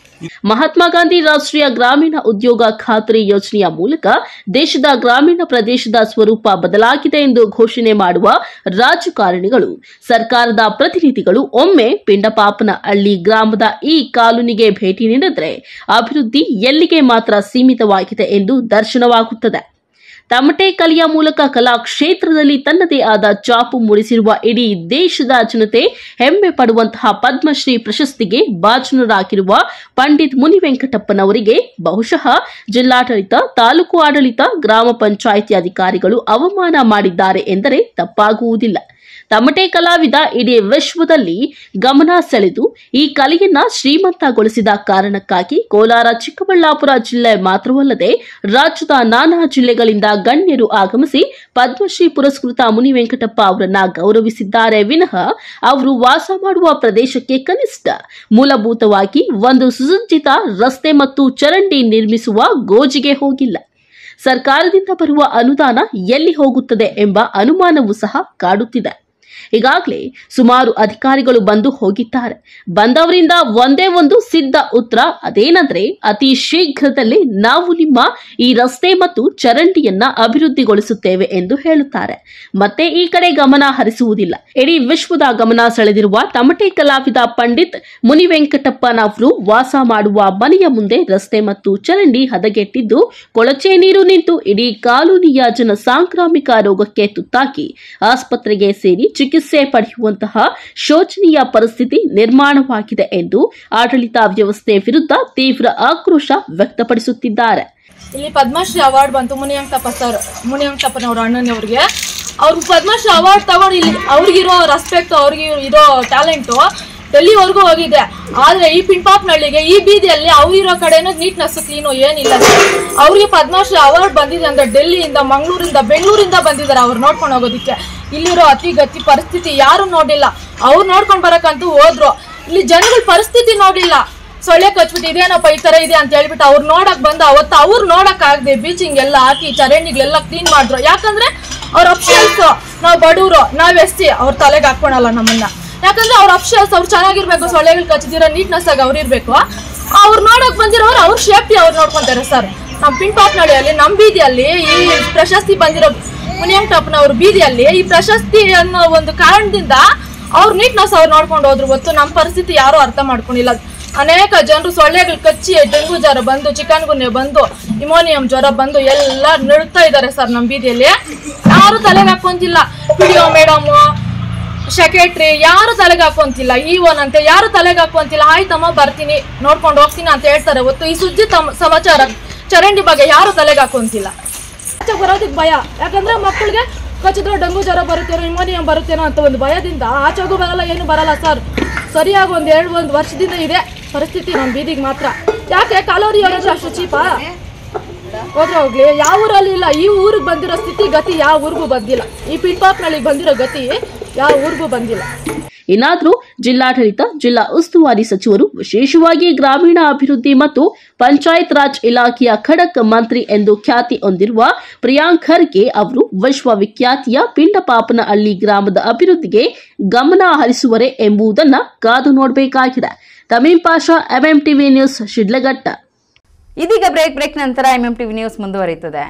ಮಹಾತ್ಮ ಗಾಂಧಿ ರಾಷ್ಟ್ರೀಯ ಗ್ರಾಮೀಣ ಉದ್ಯೋಗ ಖಾತ್ರಿ ಯೋಜನೆಯ ಮೂಲಕ ದೇಶದ ಗ್ರಾಮೀಣ ಪ್ರದೇಶದ ಸ್ವರೂಪ ಬದಲಾಗಿದೆ ಎಂದು ಘೋಷಣೆ ಮಾಡುವ ರಾಜಕಾರಣಿಗಳು ಸರ್ಕಾರದ ಪ್ರತಿನಿಧಿಗಳು ಒಮ್ಮೆ ಪಿಂಡಪಾಪನ ಹಳ್ಳಿ ಗ್ರಾಮದ ಈ ಕಾಲೋನಿಗೆ ಭೇಟಿ ನೀಡಿದ್ರೆ ಅಭಿವೃದ್ಧಿ ಎಲ್ಲಿಗೆ ಮಾತ್ರ ಸೀಮಿತವಾಗಿದೆ ಎಂದು ದರ್ಶನವಾಗುತ್ತದೆ ತಮಟೆ ಕಲೆಯ ಮೂಲಕ ಕಲಾ ಕ್ಷೇತ್ರದಲ್ಲಿ ತನ್ನದೇ ಆದ ಚಾಪು ಮೂಡಿಸಿರುವ ಇಡೀ ದೇಶದ ಜನತೆ ಹೆಮ್ಮೆ ಪಡುವಂತಹ ಪದ್ಮಶ್ರೀ ಪ್ರಶಸ್ತಿಗೆ ಭಾಜನರಾಗಿರುವ ಪಂಡಿತ್ ಮುನಿವೆಂಕಟಪ್ಪನವರಿಗೆ ಬಹುಶಃ ಜಿಲ್ಲಾಡಳಿತ ತಾಲೂಕು ಆಡಳಿತ ಗ್ರಾಮ ಪಂಚಾಯಿತಿ ಅಧಿಕಾರಿಗಳು ಅವಮಾನ ಮಾಡಿದ್ದಾರೆ ಎಂದರೆ ತಪ್ಪಾಗುವುದಿಲ್ಲ ತಮಟೆ ಕಲಾವಿದ ಇಡೀ ವಿಶ್ವದಲ್ಲಿ ಗಮನ ಸೆಳೆದು ಈ ಕಲೆಯನ್ನ ಶ್ರೀಮಂತಗೊಳಿಸಿದ ಕಾರಣಕ್ಕಾಗಿ ಕೋಲಾರ ಚಿಕ್ಕಬಳ್ಳಾಪುರ ಜಿಲ್ಲೆ ಮಾತ್ರವಲ್ಲದೆ ರಾಜ್ಯದ ನಾನಾ ಜಿಲ್ಲೆಗಳಿಂದ ಗಣ್ಯರು ಆಗಮಿಸಿ ಪದ್ಮಶ್ರೀ ಪುರಸ್ಕೃತ ಮುನಿವೆಂಕಟಪ್ಪ ಅವರನ್ನ ಗೌರವಿಸಿದ್ದಾರೆ ವಿನಃ ಅವರು ವಾಸ ಮಾಡುವ ಪ್ರದೇಶಕ್ಕೆ ಕನಿಷ್ಠ ಮೂಲಭೂತವಾಗಿ ಒಂದು ಸುಸಜ್ಜಿತ ರಸ್ತೆ ಮತ್ತು ಚರಂಡಿ ನಿರ್ಮಿಸುವ ಗೋಜಿಗೆ ಹೋಗಿಲ್ಲ ಸರ್ಕಾರದಿಂದ ಬರುವ ಅನುದಾನ ಎಲ್ಲಿ ಹೋಗುತ್ತದೆ ಎಂಬ ಅನುಮಾನವೂ ಸಹ ಕಾಡುತ್ತಿದೆ ಈಗಾಗಲೇ ಸುಮಾರು ಅಧಿಕಾರಿಗಳು ಬಂದು ಹೋಗಿದ್ದಾರೆ ಬಂದವರಿಂದ ಒಂದೇ ಒಂದು ಸಿದ್ಧ ಉತ್ತರ ಅದೇನಂದ್ರೆ ಅತಿ ಶೀಘ್ರದಲ್ಲೇ ನಾವು ನಿಮ್ಮ ಈ ರಸ್ತೆ ಮತ್ತು ಚರಂಡಿಯನ್ನ ಅಭಿವೃದ್ಧಿಗೊಳಿಸುತ್ತೇವೆ ಎಂದು ಹೇಳುತ್ತಾರೆ ಮತ್ತೆ ಈ ಕಡೆ ಗಮನ ಹರಿಸುವುದಿಲ್ಲ ಇಡೀ ವಿಶ್ವದ ಗಮನ ಸೆಳೆದಿರುವ ತಮಟೆ ಕಲಾವಿದ ಪಂಡಿತ್ ಮುನಿವೆಂಕಟಪ್ಪನವರು ವಾಸ ಮಾಡುವ ಮನೆಯ ಮುಂದೆ ರಸ್ತೆ ಮತ್ತು ಚರಂಡಿ ಹದಗೆಟ್ಟಿದ್ದು ಕೊಳಚೆ ನೀರು ನಿಂತು ಇಡೀ ಕಾಲೋನಿಯ ಜನ ಸಾಂಕ್ರಾಮಿಕ ರೋಗಕ್ಕೆ ತುತ್ತಾಗಿ ಆಸ್ಪತ್ರೆಗೆ ಸೇರಿ ಚಿಕಿತ್ಸೆ ಪಡೆಯುವಂತಹ ಶೋಚನೀಯ ಪರಿಸ್ಥಿತಿ ನಿರ್ಮಾಣವಾಗಿದೆ ಎಂದು ಆಡಳಿತ ವ್ಯವಸ್ಥೆ ವಿರುದ್ಧ ತೀವ್ರ ಆಕ್ರೋಶ ವ್ಯಕ್ತಪಡಿಸುತ್ತಿದ್ದಾರೆ ಇಲ್ಲಿ ಪದ್ಮಶ್ರೀ ಅವಾರ್ಡ್ ಬಂತು ಮುನಿಯಂಕಪ್ಪ ಸರ್ ಮುನಿಯಂಕಪ್ಪನವ್ರ ಅಣ್ಣನವ್ರಿಗೆ ಅವ್ರು ಪದ್ಮಶ್ರೀ ಅವಾರ್ಡ್ ತಗೊಂಡು ಇಲ್ಲಿ ಅವ್ರಿಗಿರೋ ರೆಸ್ಪೆಕ್ಟ್ ಅವ್ರಿಗೆ ಇರೋ ಟ್ಯಾಲೆಂಟು ಡೆಲ್ಲಿವರೆಗೂ ಹೋಗಿದೆ ಆದ್ರೆ ಈ ಪಿಂಪಾಪ್ನಳ್ಳಿಗೆ ಈ ಬೀದಿಯಲ್ಲಿ ಅವ್ರಿರೋ ಕಡೆನೂ ನೀಟ್ನೆಸ್ ಕ್ಲೀನು ಏನಿಲ್ಲ ಅವ್ರಿಗೆ ಪದ್ಮಶ್ರೀ ಅವಾರ್ಡ್ ಬಂದಿದೆ ಅಂದ್ರೆ ಡೆಲ್ಲಿಯಿಂದ ಮಂಗಳೂರಿಂದ ಬೆಂಗಳೂರಿಂದ ಬಂದಿದ್ದಾರೆ ಅವ್ರು ನೋಡ್ಕೊಂಡು ಹೋಗೋದಕ್ಕೆ ಇಲ್ಲಿರೋ ಅತಿ ಗತಿ ಪರಿಸ್ಥಿತಿ ಯಾರು ನೋಡಿಲ್ಲ ಅವ್ರು ನೋಡ್ಕೊಂಡು ಬರಕ್ಕಂತೂ ಹೋದ್ರು ಇಲ್ಲಿ ಜನಗಳ ಪರಿಸ್ಥಿತಿ ನೋಡಿಲ್ಲ ಸೊಳ್ಳೆ ಕಚ್ಬಿಟ್ಟು ಇದೇನಪ್ಪ ಈ ತರ ಇದೆ ಅಂತ ಹೇಳ್ಬಿಟ್ಟು ಅವ್ರು ನೋಡಕ್ ಬಂದ ಅವತ್ತು ಅವ್ರು ನೋಡಕ್ ಆಗದೆ ಬೀಚಿಂಗ್ ಎಲ್ಲ ಹಾಕಿ ಚರಂಡಿಗಳೆಲ್ಲ ಕ್ಲೀನ್ ಮಾಡಿದ್ರು ಯಾಕಂದ್ರೆ ಅವ್ರ ಅಫ್ಷಿಯಲ್ಸ್ ನಾವು ಬಡವರು ನಾವ್ ಎಸ್ಟಿ ಅವ್ರ ತಲೆಗೆ ಹಾಕೊಳಲ್ಲ ನಮ್ಮನ್ನ ಯಾಕಂದ್ರೆ ಅವ್ರ ಅಫ್ಷಿಯಲ್ಸ್ ಅವ್ರು ಚೆನ್ನಾಗಿರ್ಬೇಕು ಸೊಳ್ಳೆಗಳು ಕಚ್ಚಿದಿರೋ ನೀಟ್ನೆಸ್ ಆಗಿ ಅವ್ರು ಇರ್ಬೇಕು ಅವ್ರು ನೋಡಕ್ ಬಂದಿರೋರು ಅವ್ರ ಸೇಫ್ಟಿ ಅವ್ರು ನೋಡ್ಕೊಂತಾರೆ ಸರ್ ನಮ್ಮ ಪಿಂಟಾಪ್ನಳ್ಳಿಯಲ್ಲಿ ನಮ್ಮ ಬೀದಿಯಲ್ಲಿ ಈ ಪ್ರಶಸ್ತಿ ಬಂದಿರೋ ಮುನಿಯಂಟಪ್ಪನವ್ರ ಬೀದಿಯಲ್ಲಿ ಈ ಪ್ರಶಸ್ತಿ ಅನ್ನೋ ಒಂದು ಕಾರಣದಿಂದ ಅವ್ರ ನೀಟ್ನೆಸ್ ಅವ್ರು ನೋಡ್ಕೊಂಡು ಹೋದ್ರು ಹೊತ್ತು ನಮ್ಮ ಪರಿಸ್ಥಿತಿ ಯಾರು ಅರ್ಥ ಮಾಡ್ಕೊಂಡಿಲ್ಲ ಅನೇಕ ಜನರು ಸೊಳ್ಳೆಗಳು ಕಚ್ಚಿ ಡೆಂಗು ಜ್ವರ ಬಂದು ಚಿಕನ್ ಗುನ್ಯ ಬಂದು ಇಮೋನಿಯಂ ಜ್ವರ ಬಂದು ಎಲ್ಲ ನಡುತ್ತಾ ಇದ್ದಾರೆ ಸರ್ ನಮ್ಮ ಬೀದಿಯಲ್ಲಿ ಯಾರು ತಲೆಗೆ ಹಾಕೊಂತಿಲ್ಲ ಪಿ ಡಿ ಮೇಡಮು ಸೆಕ್ರೆಟ್ರಿ ಯಾರು ತಲೆಗೆ ಹಾಕೊಂತಿಲ್ಲ ಈ ಅಂತೆ ಯಾರು ತಲೆಗೆ ಹಾಕೊಂತಿಲ್ಲ ಆಯ್ತಮ್ಮ ಬರ್ತೀನಿ ನೋಡ್ಕೊಂಡು ಹೋಗ್ತೀನಿ ಅಂತ ಹೇಳ್ತಾರೆ ಹೊತ್ತು ಈ ಸುದ್ದಿ ತಮ್ಮ ಸಮಾಚಾರ ಚರಂಡಿ ಬಗ್ಗೆ ಯಾರು ತಲೆಗೆ ಹಾಕೊಂತಿಲ್ಲ ಆಚೆ ಬರೋದಕ್ಕೆ ಭಯ ಯಾಕಂದ್ರೆ ಮಕ್ಕಳಿಗೆ ಕಚ್ಚಿದ್ರೆ ಡೆಂಗು ಜ್ವರ ಬರುತ್ತೇನೋ ಇಮೋನಿಯಂ ಬರುತ್ತೇನೋ ಅಂತ ಒಂದು ಭಯದಿಂದ ಆಚೆಗೂ ಬರಲ್ಲ ಏನು ಬರಲ್ಲ ಸರ್ ಸರಿಯಾಗಿ ಒಂದು ಎರಡು ಒಂದು ವರ್ಷದಿಂದ ಇದೆ ಪರಿಸ್ಥಿತಿ ನಮ್ಮ ಬೀದಿಗೆ ಮಾತ್ರ ಯಾಕೆ ಕಾಲೋರಿ ಅವರ ಅಷ್ಟು ಚೀಪಾ ಹೋದ್ರೆ ಹೋಗ್ಲಿ ಯಾವ ಊರಲ್ಲಿ ಇಲ್ಲ ಈ ಊರಿಗೆ ಬಂದಿರೋ ಸ್ಥಿತಿ ಗತಿ ಯಾವ ಊರಿಗೂ ಬಂದಿಲ್ಲ ಈ ಪಿಂಪಾಪ್ನಳ್ಳಿಗೆ ಬಂದಿರೋ ಗತಿ ಯಾವ ಊರಿಗೂ ಬಂದಿಲ್ಲ ಇನ್ನಾದರೂ ಜಿಲ್ಲಾಡಳಿತ ಜಿಲ್ಲಾ ಉಸ್ತುವಾರಿ ಸಚಿವರು ವಿಶೇಷವಾಗಿ ಗ್ರಾಮೀಣ ಅಭಿವೃದ್ಧಿ ಮತ್ತು ಪಂಚಾಯತ್ ರಾಜ್ ಇಲಾಖೆಯ ಖಡಕ್ ಮಂತ್ರಿ ಎಂದು ಖ್ಯಾತಿ ಹೊಂದಿರುವ ಪ್ರಿಯಾಂಕ್ ಖರ್ಗೆ ಅವರು ವಿಶ್ವವಿಖ್ಯಾತಿಯ ಪಿಂಡಪಾಪನಹಳ್ಳಿ ಗ್ರಾಮದ ಅಭಿವೃದ್ಧಿಗೆ ಗಮನ ಹರಿಸುವರೆ ಎಂಬುದನ್ನ ಕಾದು ನೋಡಬೇಕಾಗಿದೆ ತಮೀಂ ಪಾಷಾ ಎಂಎಂಟಿವಿ ನ್ಯೂಸ್ ಶಿಡ್ಲಘಟ್ಟ ಇದೀಗ ಬ್ರೇಕ್ ಬ್ರೇಕ್ ನಂತರ ಎಂಎಂ ಟಿವಿ ನ್ಯೂಸ್ ಮುಂದುವರಿಯುತ್ತದೆ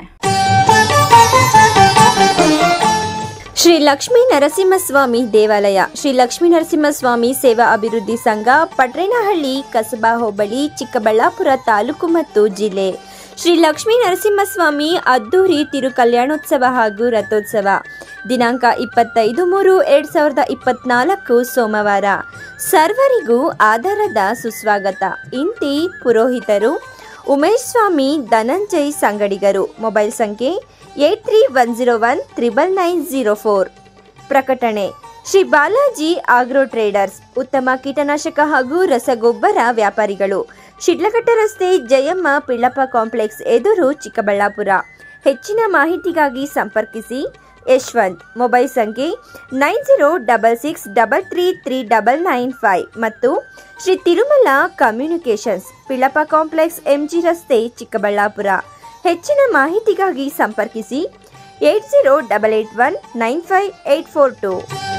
ಶ್ರೀ ಲಕ್ಷ್ಮೀ ನರಸಿಂಹಸ್ವಾಮಿ ದೇವಾಲಯ ಶ್ರೀ ಲಕ್ಷ್ಮೀ ನರಸಿಂಹಸ್ವಾಮಿ ಸೇವಾ ಅಭಿವೃದ್ಧಿ ಸಂಘ ಪಟ್ರೇನಹಳ್ಳಿ ಕಸಬಾ ಹೋಬಳಿ ಚಿಕ್ಕಬಳ್ಳಾಪುರ ತಾಲೂಕು ಮತ್ತು ಜಿಲ್ಲೆ ಶ್ರೀ ಲಕ್ಷ್ಮೀ ನರಸಿಂಹಸ್ವಾಮಿ ಅದ್ದೂರಿ ತಿರು ಕಲ್ಯಾಣೋತ್ಸವ ಹಾಗೂ ರಥೋತ್ಸವ ದಿನಾಂಕ ಇಪ್ಪತ್ತೈದು ಮೂರು ಎರಡ್ ಸಾವಿರದ ಇಪ್ಪತ್ನಾಲ್ಕು ಸೋಮವಾರ ಸರ್ವರಿಗೂ ಆಧಾರದ ಸುಸ್ವಾಗತ ಇಂತಿ ಪುರೋಹಿತರು ಉಮೇಶ್ ಸ್ವಾಮಿ ಧನಂಜಯ್ ಸಂಗಡಿಗರು ಮೊಬೈಲ್ ಸಂಖ್ಯೆ eight three one zero one triple nine zero four ಪ್ರಕಟಣೆ ಶ್ರೀ ಬಾಲಾಜಿ ಆಗ್ರೋ ಟ್ರೇಡರ್ಸ್ ಉತ್ತಮ ಕೀಟನಾಶಕ ಹಾಗೂ ರಸಗೊಬ್ಬರ ವ್ಯಾಪಾರಿಗಳು ಶಿಡ್ಲಘಟ್ಟ ರಸ್ತೆ ಜಯಮ್ಮ ಪಿಳ್ಳಪ್ಪ ಕಾಂಪ್ಲೆಕ್ಸ್ ಎದುರು ಚಿಕ್ಕಬಳ್ಳಾಪುರ ಹೆಚ್ಚಿನ ಮಾಹಿತಿಗಾಗಿ ಸಂಪರ್ಕಿಸಿ ಯಶವಂತ್ ಮೊಬೈಲ್ ಸಂಖ್ಯೆ nine zero double six double three three double nine five ಮತ್ತು Shri Tirumala communications Pillappa complex MG ರಸ್ತೆ ಚಿಕ್ಕಬಳ್ಳಾಪುರ ಹೆಚ್ಚಿನ ಮಾಹಿತಿಗಾಗಿ ಸಂಪರ್ಕಿಸಿ eight zero double eight one nine five eight four two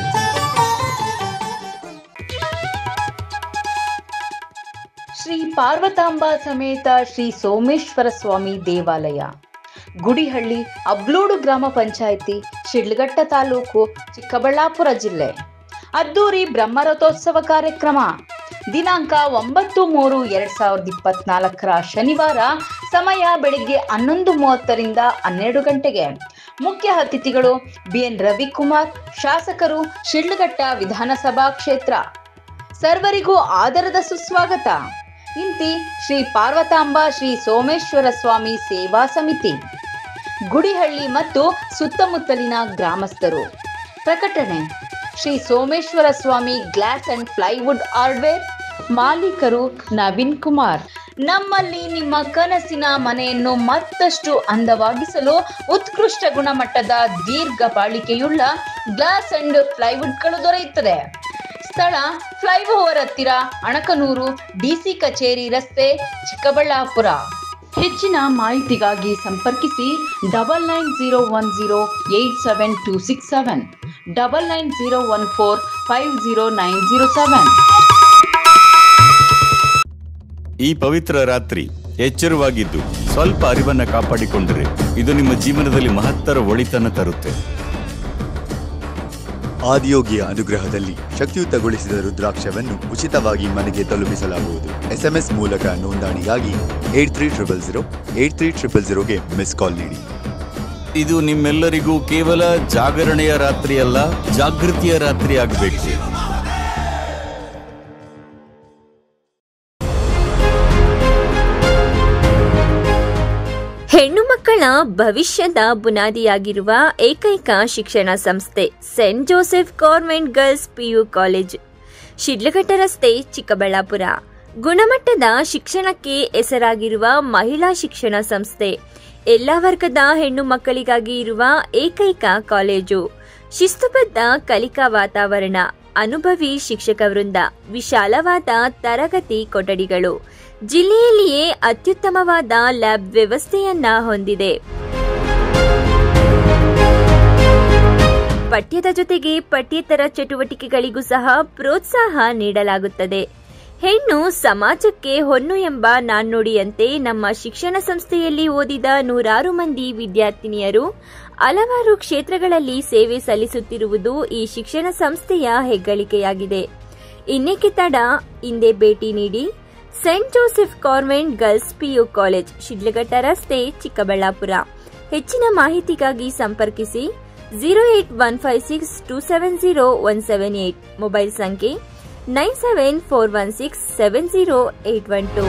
Shri Parvathamba ಸಮೇತ ಶ್ರೀ ಸೋಮೇಶ್ವರ ಸ್ವಾಮಿ ದೇವಾಲಯ ಗುಡಿಹಳ್ಳಿ ಅಬ್ಲೂಡು ಗ್ರಾಮ ಪಂಚಾಯಿತಿ ಶಿಡ್ಲಘಟ್ಟ ತಾಲೂಕು ಚಿಕ್ಕಬಳ್ಳಾಪುರ ಜಿಲ್ಲೆ ಅದ್ದೂರಿ ಬ್ರಹ್ಮರಥೋತ್ಸವ ಕಾರ್ಯಕ್ರಮ ದಿನಾಂಕ ಒಂಬತ್ತು ಮೂರು ಎರಡ್ ಸಾವಿರದ ಇಪ್ಪತ್ನಾಲ್ಕರ ಶನಿವಾರ ಸಮಯ ಬೆಳಿಗ್ಗೆ ಹನ್ನೊಂದು ಮೂವತ್ತರಿಂದ ಹನ್ನೆರಡು ಗಂಟೆಗೆ ಮುಖ್ಯ ಅತಿಥಿಗಳು ಬಿಎನ್ ರವಿಕುಮಾರ್ ಶಾಸಕರು ಶಿಡ್ಲಘಟ್ಟ ವಿಧಾನಸಭಾ ಕ್ಷೇತ್ರ ಸರ್ವರಿಗೂ ಆದರದ ಸುಸ್ವಾಗತ ಇಂತಿ ಶ್ರೀ ಪಾರ್ವತಾಂಬ ಶ್ರೀ ಸೋಮೇಶ್ವರ ಸ್ವಾಮಿ ಸೇವಾ ಸಮಿತಿ ಗುಡಿಹಳ್ಳಿ ಮತ್ತು ಸುತ್ತಮುತ್ತಲಿನ ಗ್ರಾಮಸ್ಥರು ಪ್ರಕಟಣೆ Shri Someshwara Swami glass and plywood hardware ಮಾಲೀಕರು ನವೀನ್ ಕುಮಾರ್ ನಮ್ಮಲ್ಲಿ ನಿಮ್ಮ ಕನಸಿನ ಮನೆಯನ್ನು ಮತ್ತಷ್ಟು ಅಂದವಾಗಿಸಲು ಉತ್ಕೃಷ್ಟ ಗುಣಮಟ್ಟದ ದೀರ್ಘ ಬಾಳಿಕೆಯುಳ್ಳ ಗ್ಲಾಸ್ ಅಂಡ್ ಪ್ಲೈವುಡ್ಗಳು ದೊರೆಯುತ್ತದೆ ಸ್ಥಳ ಫ್ಲೈಓವರ್ ಹತ್ತಿರ ಅಣಕನೂರು ಡಿಸಿ ಕಚೇರಿ ರಸ್ತೆ ಚಿಕ್ಕಬಳ್ಳಾಪುರ ಹೆಚ್ಚಿನ ಮಾಹಿತಿಗಾಗಿ ಸಂಪರ್ಕಿಸಿ double nine zero one zero eight seven two six seven double nine zero one four five zero nine zero seven ಈ ಪವಿತ್ರ ರಾತ್ರಿ ಎಚ್ಚರವಾಗಿದ್ದು ಸ್ವಲ್ಪ ಅರಿವನ್ನ ಕಾಪಾಡಿಕೊಂಡರೆ ಇದು ನಿಮ್ಮ ಜೀವನದಲ್ಲಿ ಮಹತ್ತರ ಒಳಿತನ ತರುತ್ತೆ ಆದಿಯೋಗಿಯ ಅನುಗ್ರಹದಲ್ಲಿ ಶಕ್ತಿಯುತಗೊಳಿಸಿದ ರುದ್ರಾಕ್ಷವನ್ನು ಉಚಿತವಾಗಿ ಮನೆಗೆ ತಲುಪಿಸಲಾಗುವುದು ಎಸ್ಎಂಎಸ್ ಮೂಲಕ ನೋಂದಣಿಗಾಗಿ eight three triple zero eight three triple ಜೀರೋಗೆ ಮಿಸ್ ಕಾಲ್ ನೀಡಿ ಇದು ನಿಮ್ಮೆಲ್ಲರಿಗೂ ಕೇವಲ ಜಾಗರಣೆಯ ರಾತ್ರಿಯಲ್ಲ ಜಾಗೃತಿಯ ರಾತ್ರಿ ಆಗಬೇಕು ಹೆಣ್ಣು ಮಕ್ಕಳ ಭವಿಷ್ಯದ ಬುನಾದಿಯಾಗಿರುವ ಏಕೈಕ ಶಿಕ್ಷಣ ಸಂಸ್ಥೆ saint Joseph government girls PU college Sidlaghatta ರಸ್ತೆ ಚಿಕ್ಕಬಳ್ಳಾಪುರ ಗುಣಮಟ್ಟದ ಶಿಕ್ಷಣಕ್ಕೆ ಹೆಸರಾಗಿರುವ ಮಹಿಳಾ ಶಿಕ್ಷಣ ಸಂಸ್ಥೆ ಎಲ್ಲ ವರ್ಗದ ಹೆಣ್ಣು ಮಕ್ಕಳಿಗಾಗಿ ಇರುವ ಏಕೈಕ ಕಾಲೇಜು ಶಿಸ್ತುಬದ್ಧ ಕಲಿಕಾ ವಾತಾವರಣ ಅನುಭವಿ ಶಿಕ್ಷಕ ವೃಂದ ವಿಶಾಲವಾದ ತರಗತಿ ಕೊಠಡಿಗಳು ಜಿಲ್ಲೆಯಲ್ಲಿಯೇ ಅತ್ಯುತ್ತಮವಾದ ಲ್ಯಾಬ್ ವ್ಯವಸ್ಥೆಯನ್ನ ಹೊಂದಿದೆ ಪಠ್ಯದ ಜೊತೆಗೆ ಪಠ್ಯೇತರ ಚಟುವಟಿಕೆಗಳಿಗೂ ಸಹ ಪ್ರೋತ್ಸಾಹ ನೀಡಲಾಗುತ್ತದೆ ಹೆಣ್ಣು ಸಮಾಜಕ್ಕೆ ಹೊನ್ನು ಎಂಬ ನಾಣ್ಣುಡಿಯಂತೆ ನಮ್ಮ ಶಿಕ್ಷಣ ಸಂಸ್ಥೆಯಲ್ಲಿ ಓದಿದ ನೂರಾರು ಮಂದಿ ವಿದ್ಯಾರ್ಥಿನಿಯರು ಹಲವಾರು ಕ್ಷೇತ್ರಗಳಲ್ಲಿ ಸೇವೆ ಸಲ್ಲಿಸುತ್ತಿರುವುದು ಈ ಶಿಕ್ಷಣ ಸಂಸ್ಥೆಯ ಹೆಗ್ಗಳಿಕೆಯಾಗಿದೆ ಇನ್ನೇಕೆ ತಡ ಹಿಂದೆ ಭೇಟಿ ನೀಡಿ saint Joseph convent girls PU college Sidlaghatta ರಸ್ತೆ ಚಿಕ್ಕಬಳ್ಳಾಪುರ ಹೆಚ್ಚಿನ ಮಾಹಿತಿಗಾಗಿ ಸಂಪರ್ಕಿಸಿ zero eight one five six two seven zero one seven eight mobile ಸಂಖ್ಯೆ nine seven four one six seven zero eight one two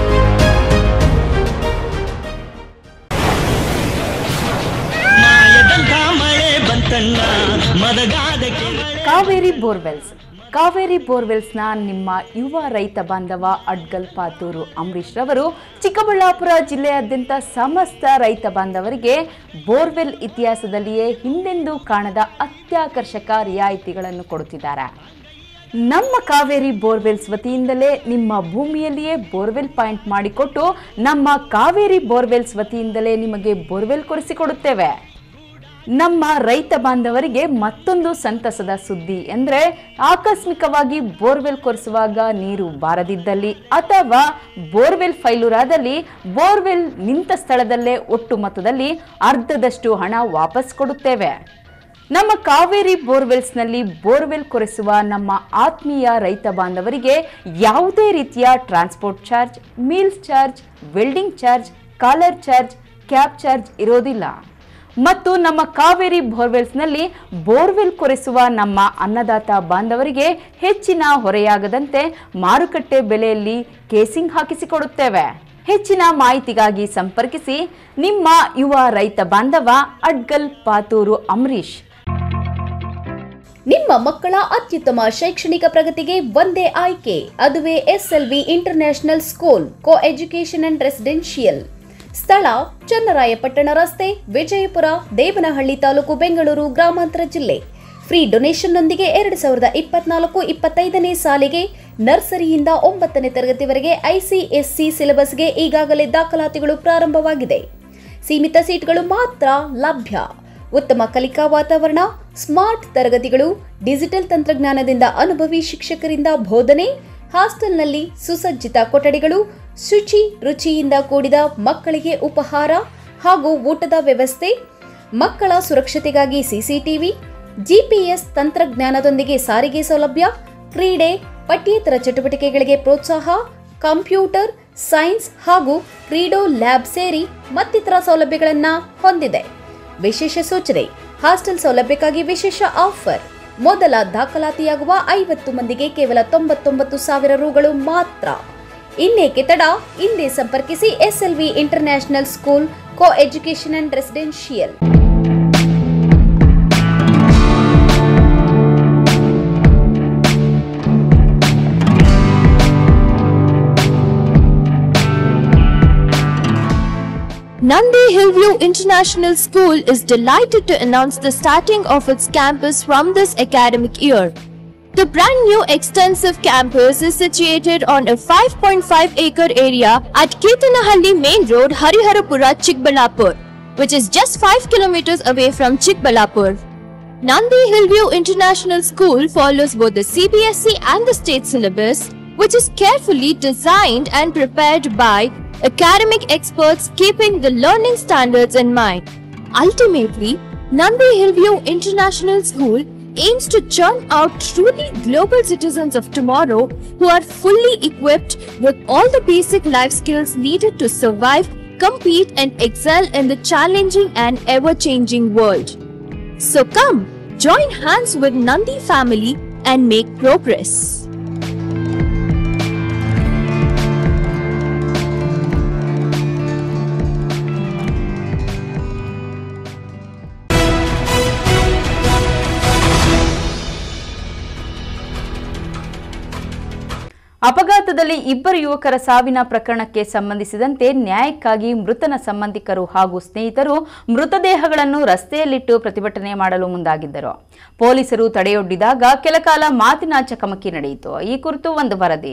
Kaveri borewells Kaveri ಬೋರ್ವೆಲ್ಸ್ನ ನಿಮ್ಮ ಯುವ ರೈತ ಬಾಂಧವ ಅಡ್ಗಲ್ ಪಾತೂರು ಅಂಬರೀಶ್ ರವರು ಚಿಕ್ಕಬಳ್ಳಾಪುರ ಜಿಲ್ಲೆಯಾದ್ಯಂತ ಸಮಸ್ತ ರೈತ ಬಾಂಧವರಿಗೆ ಬೋರ್ವೆಲ್ ಇತಿಹಾಸದಲ್ಲಿಯೇ ಹಿಂದೆಂದೂ ಕಾಣದ ಅತ್ಯಾಕರ್ಷಕ ರಿಯಾಯಿತಿಗಳನ್ನು ಕೊಡುತ್ತಿದ್ದಾರೆ ನಮ್ಮ ಕಾವೇರಿ ಬೋರ್ವೆಲ್ಸ್ ವತಿಯಿಂದಲೇ ನಿಮ್ಮ ಭೂಮಿಯಲ್ಲಿಯೇ ಬೋರ್ವೆಲ್ ಪಾಯಿಂಟ್ ಮಾಡಿಕೊಟ್ಟು ನಮ್ಮ ಕಾವೇರಿ ಬೋರ್ವೆಲ್ಸ್ ವತಿಯಿಂದಲೇ ನಿಮಗೆ ಬೋರ್ವೆಲ್ ಕೊಡಿಸಿಕೊಡುತ್ತೇವೆ ನಮ್ಮ ರೈತ ಬಾಂಧವರಿಗೆ ಮತ್ತೊಂದು ಸಂತಸದ ಸುದ್ದಿ ಅಂದರೆ ಆಕಸ್ಮಿಕವಾಗಿ ಬೋರ್ವೆಲ್ ಕೊರೆಸುವಾಗ ನೀರು ಬಾರದಿದ್ದಲ್ಲಿ ಅಥವಾ ಬೋರ್ವೆಲ್ ಫೈಲೂರಾದಲ್ಲಿ ಬೋರ್ವೆಲ್ ನಿಂತ ಸ್ಥಳದಲ್ಲೇ ಒಟ್ಟು ಮೊತ್ತದಲ್ಲಿ ಅರ್ಧದಷ್ಟು ಹಣ ವಾಪಸ್ ಕೊಡುತ್ತೇವೆ ನಮ್ಮ ಕಾವೇರಿ ಬೋರ್ವೆಲ್ಸ್ನಲ್ಲಿ ಬೋರ್ವೆಲ್ ಕೊರೆಸುವ ನಮ್ಮ ಆತ್ಮೀಯ ರೈತ ಬಾಂಧವರಿಗೆ ಯಾವುದೇ ರೀತಿಯ transport charge meals charge welding charge collar charge cab charge ಇರೋದಿಲ್ಲ ಮತ್ತು ನಮ್ಮ ಕಾವೇರಿ ಬೋರ್ವೆಲ್ಸ್ನಲ್ಲಿ ಬೋರ್ವೆಲ್ ಕೊರೆಸುವ ನಮ್ಮ ಅನ್ನದಾತ ಬಾಂಧವರಿಗೆ ಹೆಚ್ಚಿನ ಹೊರೆಯಾಗದಂತೆ ಮಾರುಕಟ್ಟೆ ಬೆಲೆಯಲ್ಲಿ ಕೇಸಿಂಗ್ ಹಾಕಿಸಿಕೊಡುತ್ತೇವೆ ಹೆಚ್ಚಿನ ಮಾಹಿತಿಗಾಗಿ ಸಂಪರ್ಕಿಸಿ ನಿಮ್ಮ ಯುವ ರೈತ ಬಾಂಧವ ಅಡ್ಗಲ್ ಪಾತೂರು ಅಂಬರೀಶ್ ನಿಮ್ಮ ಮಕ್ಕಳ ಅತ್ಯುತ್ತಮ ಶೈಕ್ಷಣಿಕ ಪ್ರಗತಿಗೆ ಒಂದೇ ಆಯ್ಕೆ ಅದುವೇ SLV international school co education and residential ಸ್ಥಳ ಚನ್ನರಾಯಪಟ್ಟಣ ರಸ್ತೆ ವಿಜಯಪುರ ದೇವನಹಳ್ಳಿ ತಾಲೂಕು ಬೆಂಗಳೂರು ಗ್ರಾಮಾಂತರ ಜಿಲ್ಲೆ ಫ್ರೀ ಡೊನೇಷನ್ನೊಂದಿಗೆ ಎರಡು ಸಾವಿರದ ಇಪ್ಪತ್ನಾಲ್ಕು ಇಪ್ಪತ್ತೈದನೇ ಸಾಲಿಗೆ ನರ್ಸರಿಯಿಂದ ಒಂಬತ್ತನೇ ತರಗತಿವರೆಗೆ ಐಸಿಎಸ್ಸಿ ಸಿಲೆಬಸ್ಗೆ ಈಗಾಗಲೇ ದಾಖಲಾತಿಗಳು ಪ್ರಾರಂಭವಾಗಿದೆ ಸೀಮಿತ ಸೀಟ್ಗಳು ಮಾತ್ರ ಲಭ್ಯ ಉತ್ತಮ ಕಲಿಕಾ ವಾತಾವರಣ ಸ್ಮಾರ್ಟ್ ತರಗತಿಗಳು ಡಿಜಿಟಲ್ ತಂತ್ರಜ್ಞಾನದಿಂದ ಅನುಭವಿ ಶಿಕ್ಷಕರಿಂದ ಬೋಧನೆ ಹಾಸ್ಟೆಲ್ನಲ್ಲಿ ಸುಸಜ್ಜಿತ ಕೊಠಡಿಗಳು ಶುಚಿ ರುಚಿಯಿಂದ ಕೂಡಿದ ಮಕ್ಕಳಿಗೆ ಉಪಹಾರ ಹಾಗೂ ಊಟದ ವ್ಯವಸ್ಥೆ ಮಕ್ಕಳ ಸುರಕ್ಷತೆಗಾಗಿ ಸಿಸಿಟಿವಿ ಜಿಪಿಎಸ್ ತಂತ್ರಜ್ಞಾನದೊಂದಿಗೆ ಸಾರಿಗೆ ಸೌಲಭ್ಯ ಕ್ರೀಡೆ ಪಠ್ಯೇತರ ಚಟುವಟಿಕೆಗಳಿಗೆ ಪ್ರೋತ್ಸಾಹ ಕಂಪ್ಯೂಟರ್ ಸೈನ್ಸ್ ಹಾಗೂ ಕ್ರೀಡೋ ಲ್ಯಾಬ್ ಸೇರಿ ಮತ್ತಿತರ ಸೌಲಭ್ಯಗಳನ್ನು ಹೊಂದಿದೆ ವಿಶೇಷ ಸೂಚನೆ ಹಾಸ್ಟೆಲ್ ಸೌಲಭ್ಯಕ್ಕಾಗಿ ವಿಶೇಷ ಆಫರ್ ಮೊದಲ ದಾಖಲಾತಿಯಾಗುವ ಐವತ್ತು ಮಂದಿಗೆ ಕೇವಲ ತೊಂಬತ್ತೊಂಬತ್ತು ಸಾವಿರ ರುಗಳು ಮಾತ್ರ ಇನ್ನೇಕೆ ತಡ ಹಿಂದೆ ಸಂಪರ್ಕಿಸಿ SLV international school co education and residential Nandi Hillview International School is delighted to announce the starting of its campus from this academic year. The brand new extensive campus is situated on a 5.5 acre area at Ketanahalli Main Road, Hariharapura, Chikbalapur, which is just 5 kilometers away from Chikbalapur. Nandi Hillview International School follows both the CBSE and the state syllabus, which is carefully designed and prepared by academic experts keeping the learning standards in mind. Ultimately, Nandi Hillview International School aims to churn out truly global citizens of tomorrow who are fully equipped with all the basic life skills needed to survive, compete, and excel in the challenging and ever changing world. So come, join hands with Nandi family and make progress. ಅಪಘಾತದಲ್ಲಿ ಇಬ್ಬರು ಯುವಕರ ಸಾವಿನ ಪ್ರಕರಣಕ್ಕೆ ಸಂಬಂಧಿಸಿದಂತೆ ನ್ಯಾಯಕ್ಕಾಗಿ ಮೃತನ ಸಂಬಂಧಿಕರು ಹಾಗೂ ಸ್ನೇಹಿತರು ಮೃತದೇಹಗಳನ್ನು ರಸ್ತೆಯಲ್ಲಿಟ್ಟು ಪ್ರತಿಭಟನೆ ಮಾಡಲು ಮುಂದಾಗಿದ್ದರು ಪೊಲೀಸರು ತಡೆಯೊಡ್ಡಿದಾಗ ಕೆಲಕಾಲ ಮಾತಿನ ಚಕಮಕಿ ನಡೆಯಿತು ಈ ಕುರಿತು ಒಂದು ವರದಿ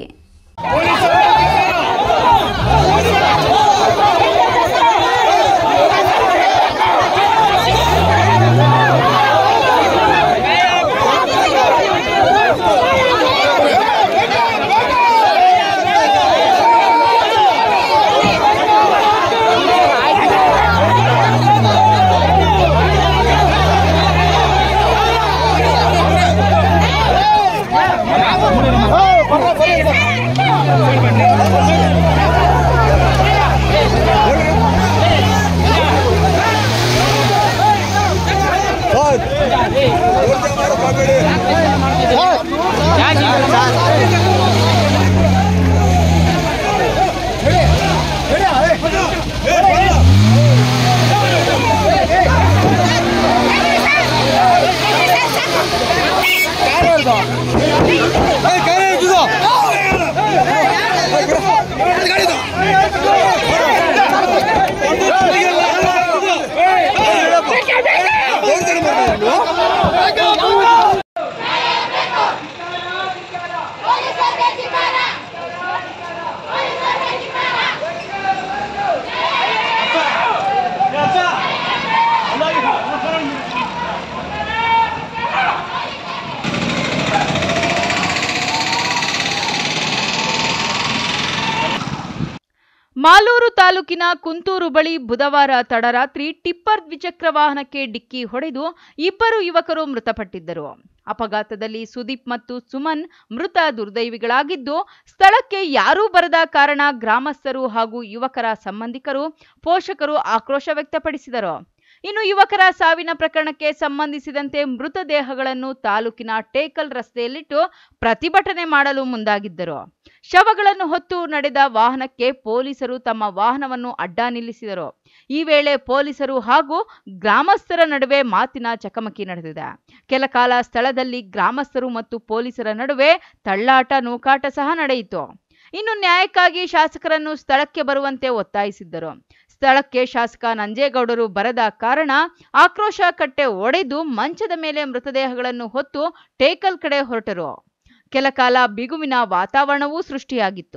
ಮಾಲೂರು ತಾಲೂಕಿನ ಕುಂತೂರು ಬಳಿ ಬುಧವಾರ ತಡರಾತ್ರಿ ಟಿಪ್ಪರ್ ದ್ವಿಚಕ್ರ ವಾಹನಕ್ಕೆ ಡಿಕ್ಕಿ ಹೊಡೆದು ಇಬ್ಬರು ಯುವಕರು ಮೃತಪಟ್ಟಿದ್ದರು ಅಪಘಾತದಲ್ಲಿ ಸುದೀಪ್ ಮತ್ತು ಸುಮನ್ ಮೃತ ದುರ್ದೈವಿಗಳಾಗಿದ್ದು ಸ್ಥಳಕ್ಕೆ ಯಾರೂ ಬರದ ಕಾರಣ ಗ್ರಾಮಸ್ಥರು ಹಾಗೂ ಯುವಕರ ಸಂಬಂಧಿಕರು ಪೋಷಕರು ಆಕ್ರೋಶ ವ್ಯಕ್ತಪಡಿಸಿದರು ಇನ್ನು ಯುವಕರ ಸಾವಿನ ಪ್ರಕರಣಕ್ಕೆ ಸಂಬಂಧಿಸಿದಂತೆ ಮೃತದೇಹಗಳನ್ನು ತಾಲೂಕಿನ ಟೇಕಲ್ ರಸ್ತೆಯಲ್ಲಿಟ್ಟು ಪ್ರತಿಭಟನೆ ಮಾಡಲು ಮುಂದಾಗಿದ್ದರು ಶವಗಳನ್ನು ಹೊತ್ತು ನಡೆದ ವಾಹನಕ್ಕೆ ಪೊಲೀಸರು ತಮ್ಮ ವಾಹನವನ್ನು ಅಡ್ಡ ನಿಲ್ಲಿಸಿದರು ಈ ವೇಳೆ ಪೊಲೀಸರು ಹಾಗೂ ಗ್ರಾಮಸ್ಥರ ನಡುವೆ ಮಾತಿನ ಚಕಮಕಿ ನಡೆದಿದೆ ಕೆಲ ಕಾಲ ಸ್ಥಳದಲ್ಲಿ ಗ್ರಾಮಸ್ಥರು ಮತ್ತು ಪೊಲೀಸರ ನಡುವೆ ತಳ್ಳಾಟ ನೂಕಾಟ ಸಹ ನಡೆಯಿತು ಇನ್ನು ನ್ಯಾಯಕ್ಕಾಗಿ ಶಾಸಕರನ್ನು ಸ್ಥಳಕ್ಕೆ ಬರುವಂತೆ ಒತ್ತಾಯಿಸಿದ್ದರು ಸ್ಥಳಕ್ಕೆ ಶಾಸಕ ನಂಜೇಗೌಡರು ಬರದ ಕಾರಣ ಆಕ್ರೋಶ ಕಟ್ಟೆ ಒಡೆದು ಮಂಚದ ಮೇಲೆ ಮೃತದೇಹಗಳನ್ನು ಹೊತ್ತು ಟೇಕಲ್ ಕಡೆ ಹೊರಟರು ಕೆಲ ಕಾಲ ಬಿಗುವಿನ ವಾತಾವರಣವೂ ಸೃಷ್ಟಿಯಾಗಿತ್ತು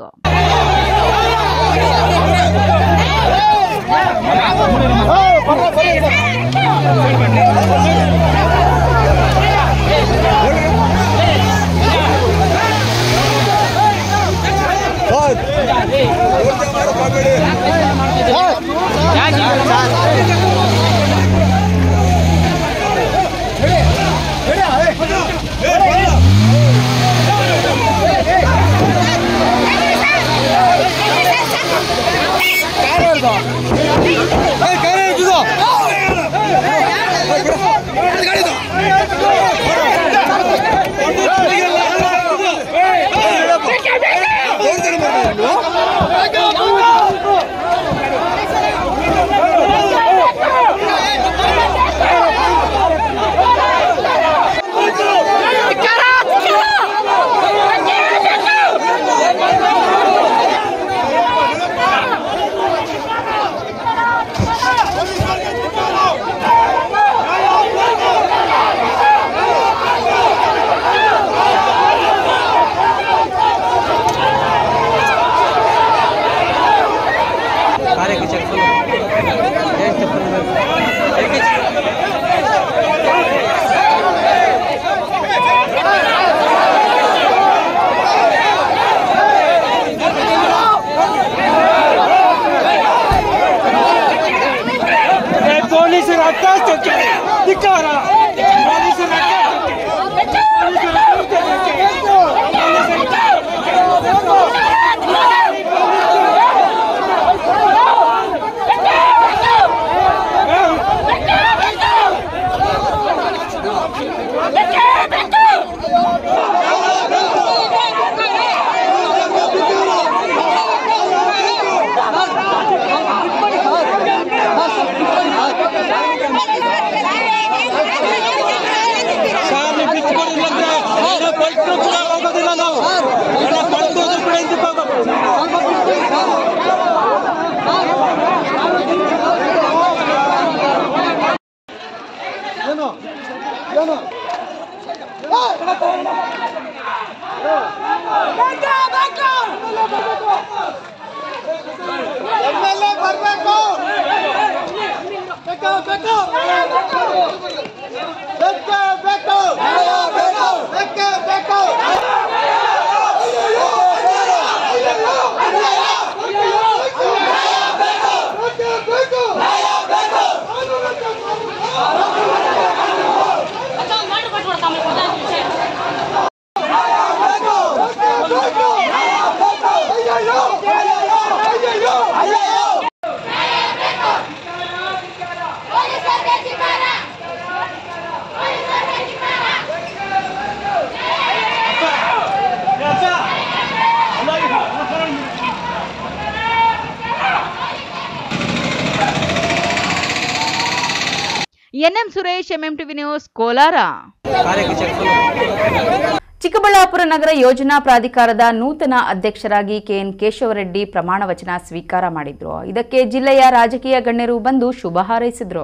ಪೊಲೀಸರ ಅತ್ಯಾಚಾರಕ್ಕೆ ಧಿಕ್ಕಾರ ಪೊಲೀಸರ ಶಾಲೆ ಬಿಟ್ಕೊಂಡಿಲ್ಲಂದ್ರೆ ಏನೋ ಬೈಕ್ರು ಕೂಡ ಹೋಗೋದಿಲ್ಲ ನಾವು ಎಲ್ಲ ಕಳ್ದೋದ್ರು ಕೂಡ ಹಿಂದಕ್ಕೆ ಹೋಗೋದು ಏನು ಏನು ಎಮ್ಮೆಲ್ಯೆ ಬರ್ಬೇಕು ಬೇಕು ಬೇಕು ಬೇಕೇ ಬೇಕು ಬೇಕೇ ಬೇಕು NM Suresh MM TV news Kolar Chikkaballapur ನಗರ ಯೋಜನಾ ಪ್ರಾಧಿಕಾರದ ನೂತನ ಅಧ್ಯಕ್ಷರಾಗಿ ಕೆಎನ್ ಕೇಶವರೆಡ್ಡಿ ಪ್ರಮಾಣ ವಚನ ಸ್ವೀಕಾರ ಮಾಡಿದ್ರು ಇದಕ್ಕೆ ಜಿಲ್ಲೆಯ ರಾಜಕೀಯ ಗಣ್ಯರು ಬಂದು ಶುಭ ಹಾರೈಸಿದ್ರು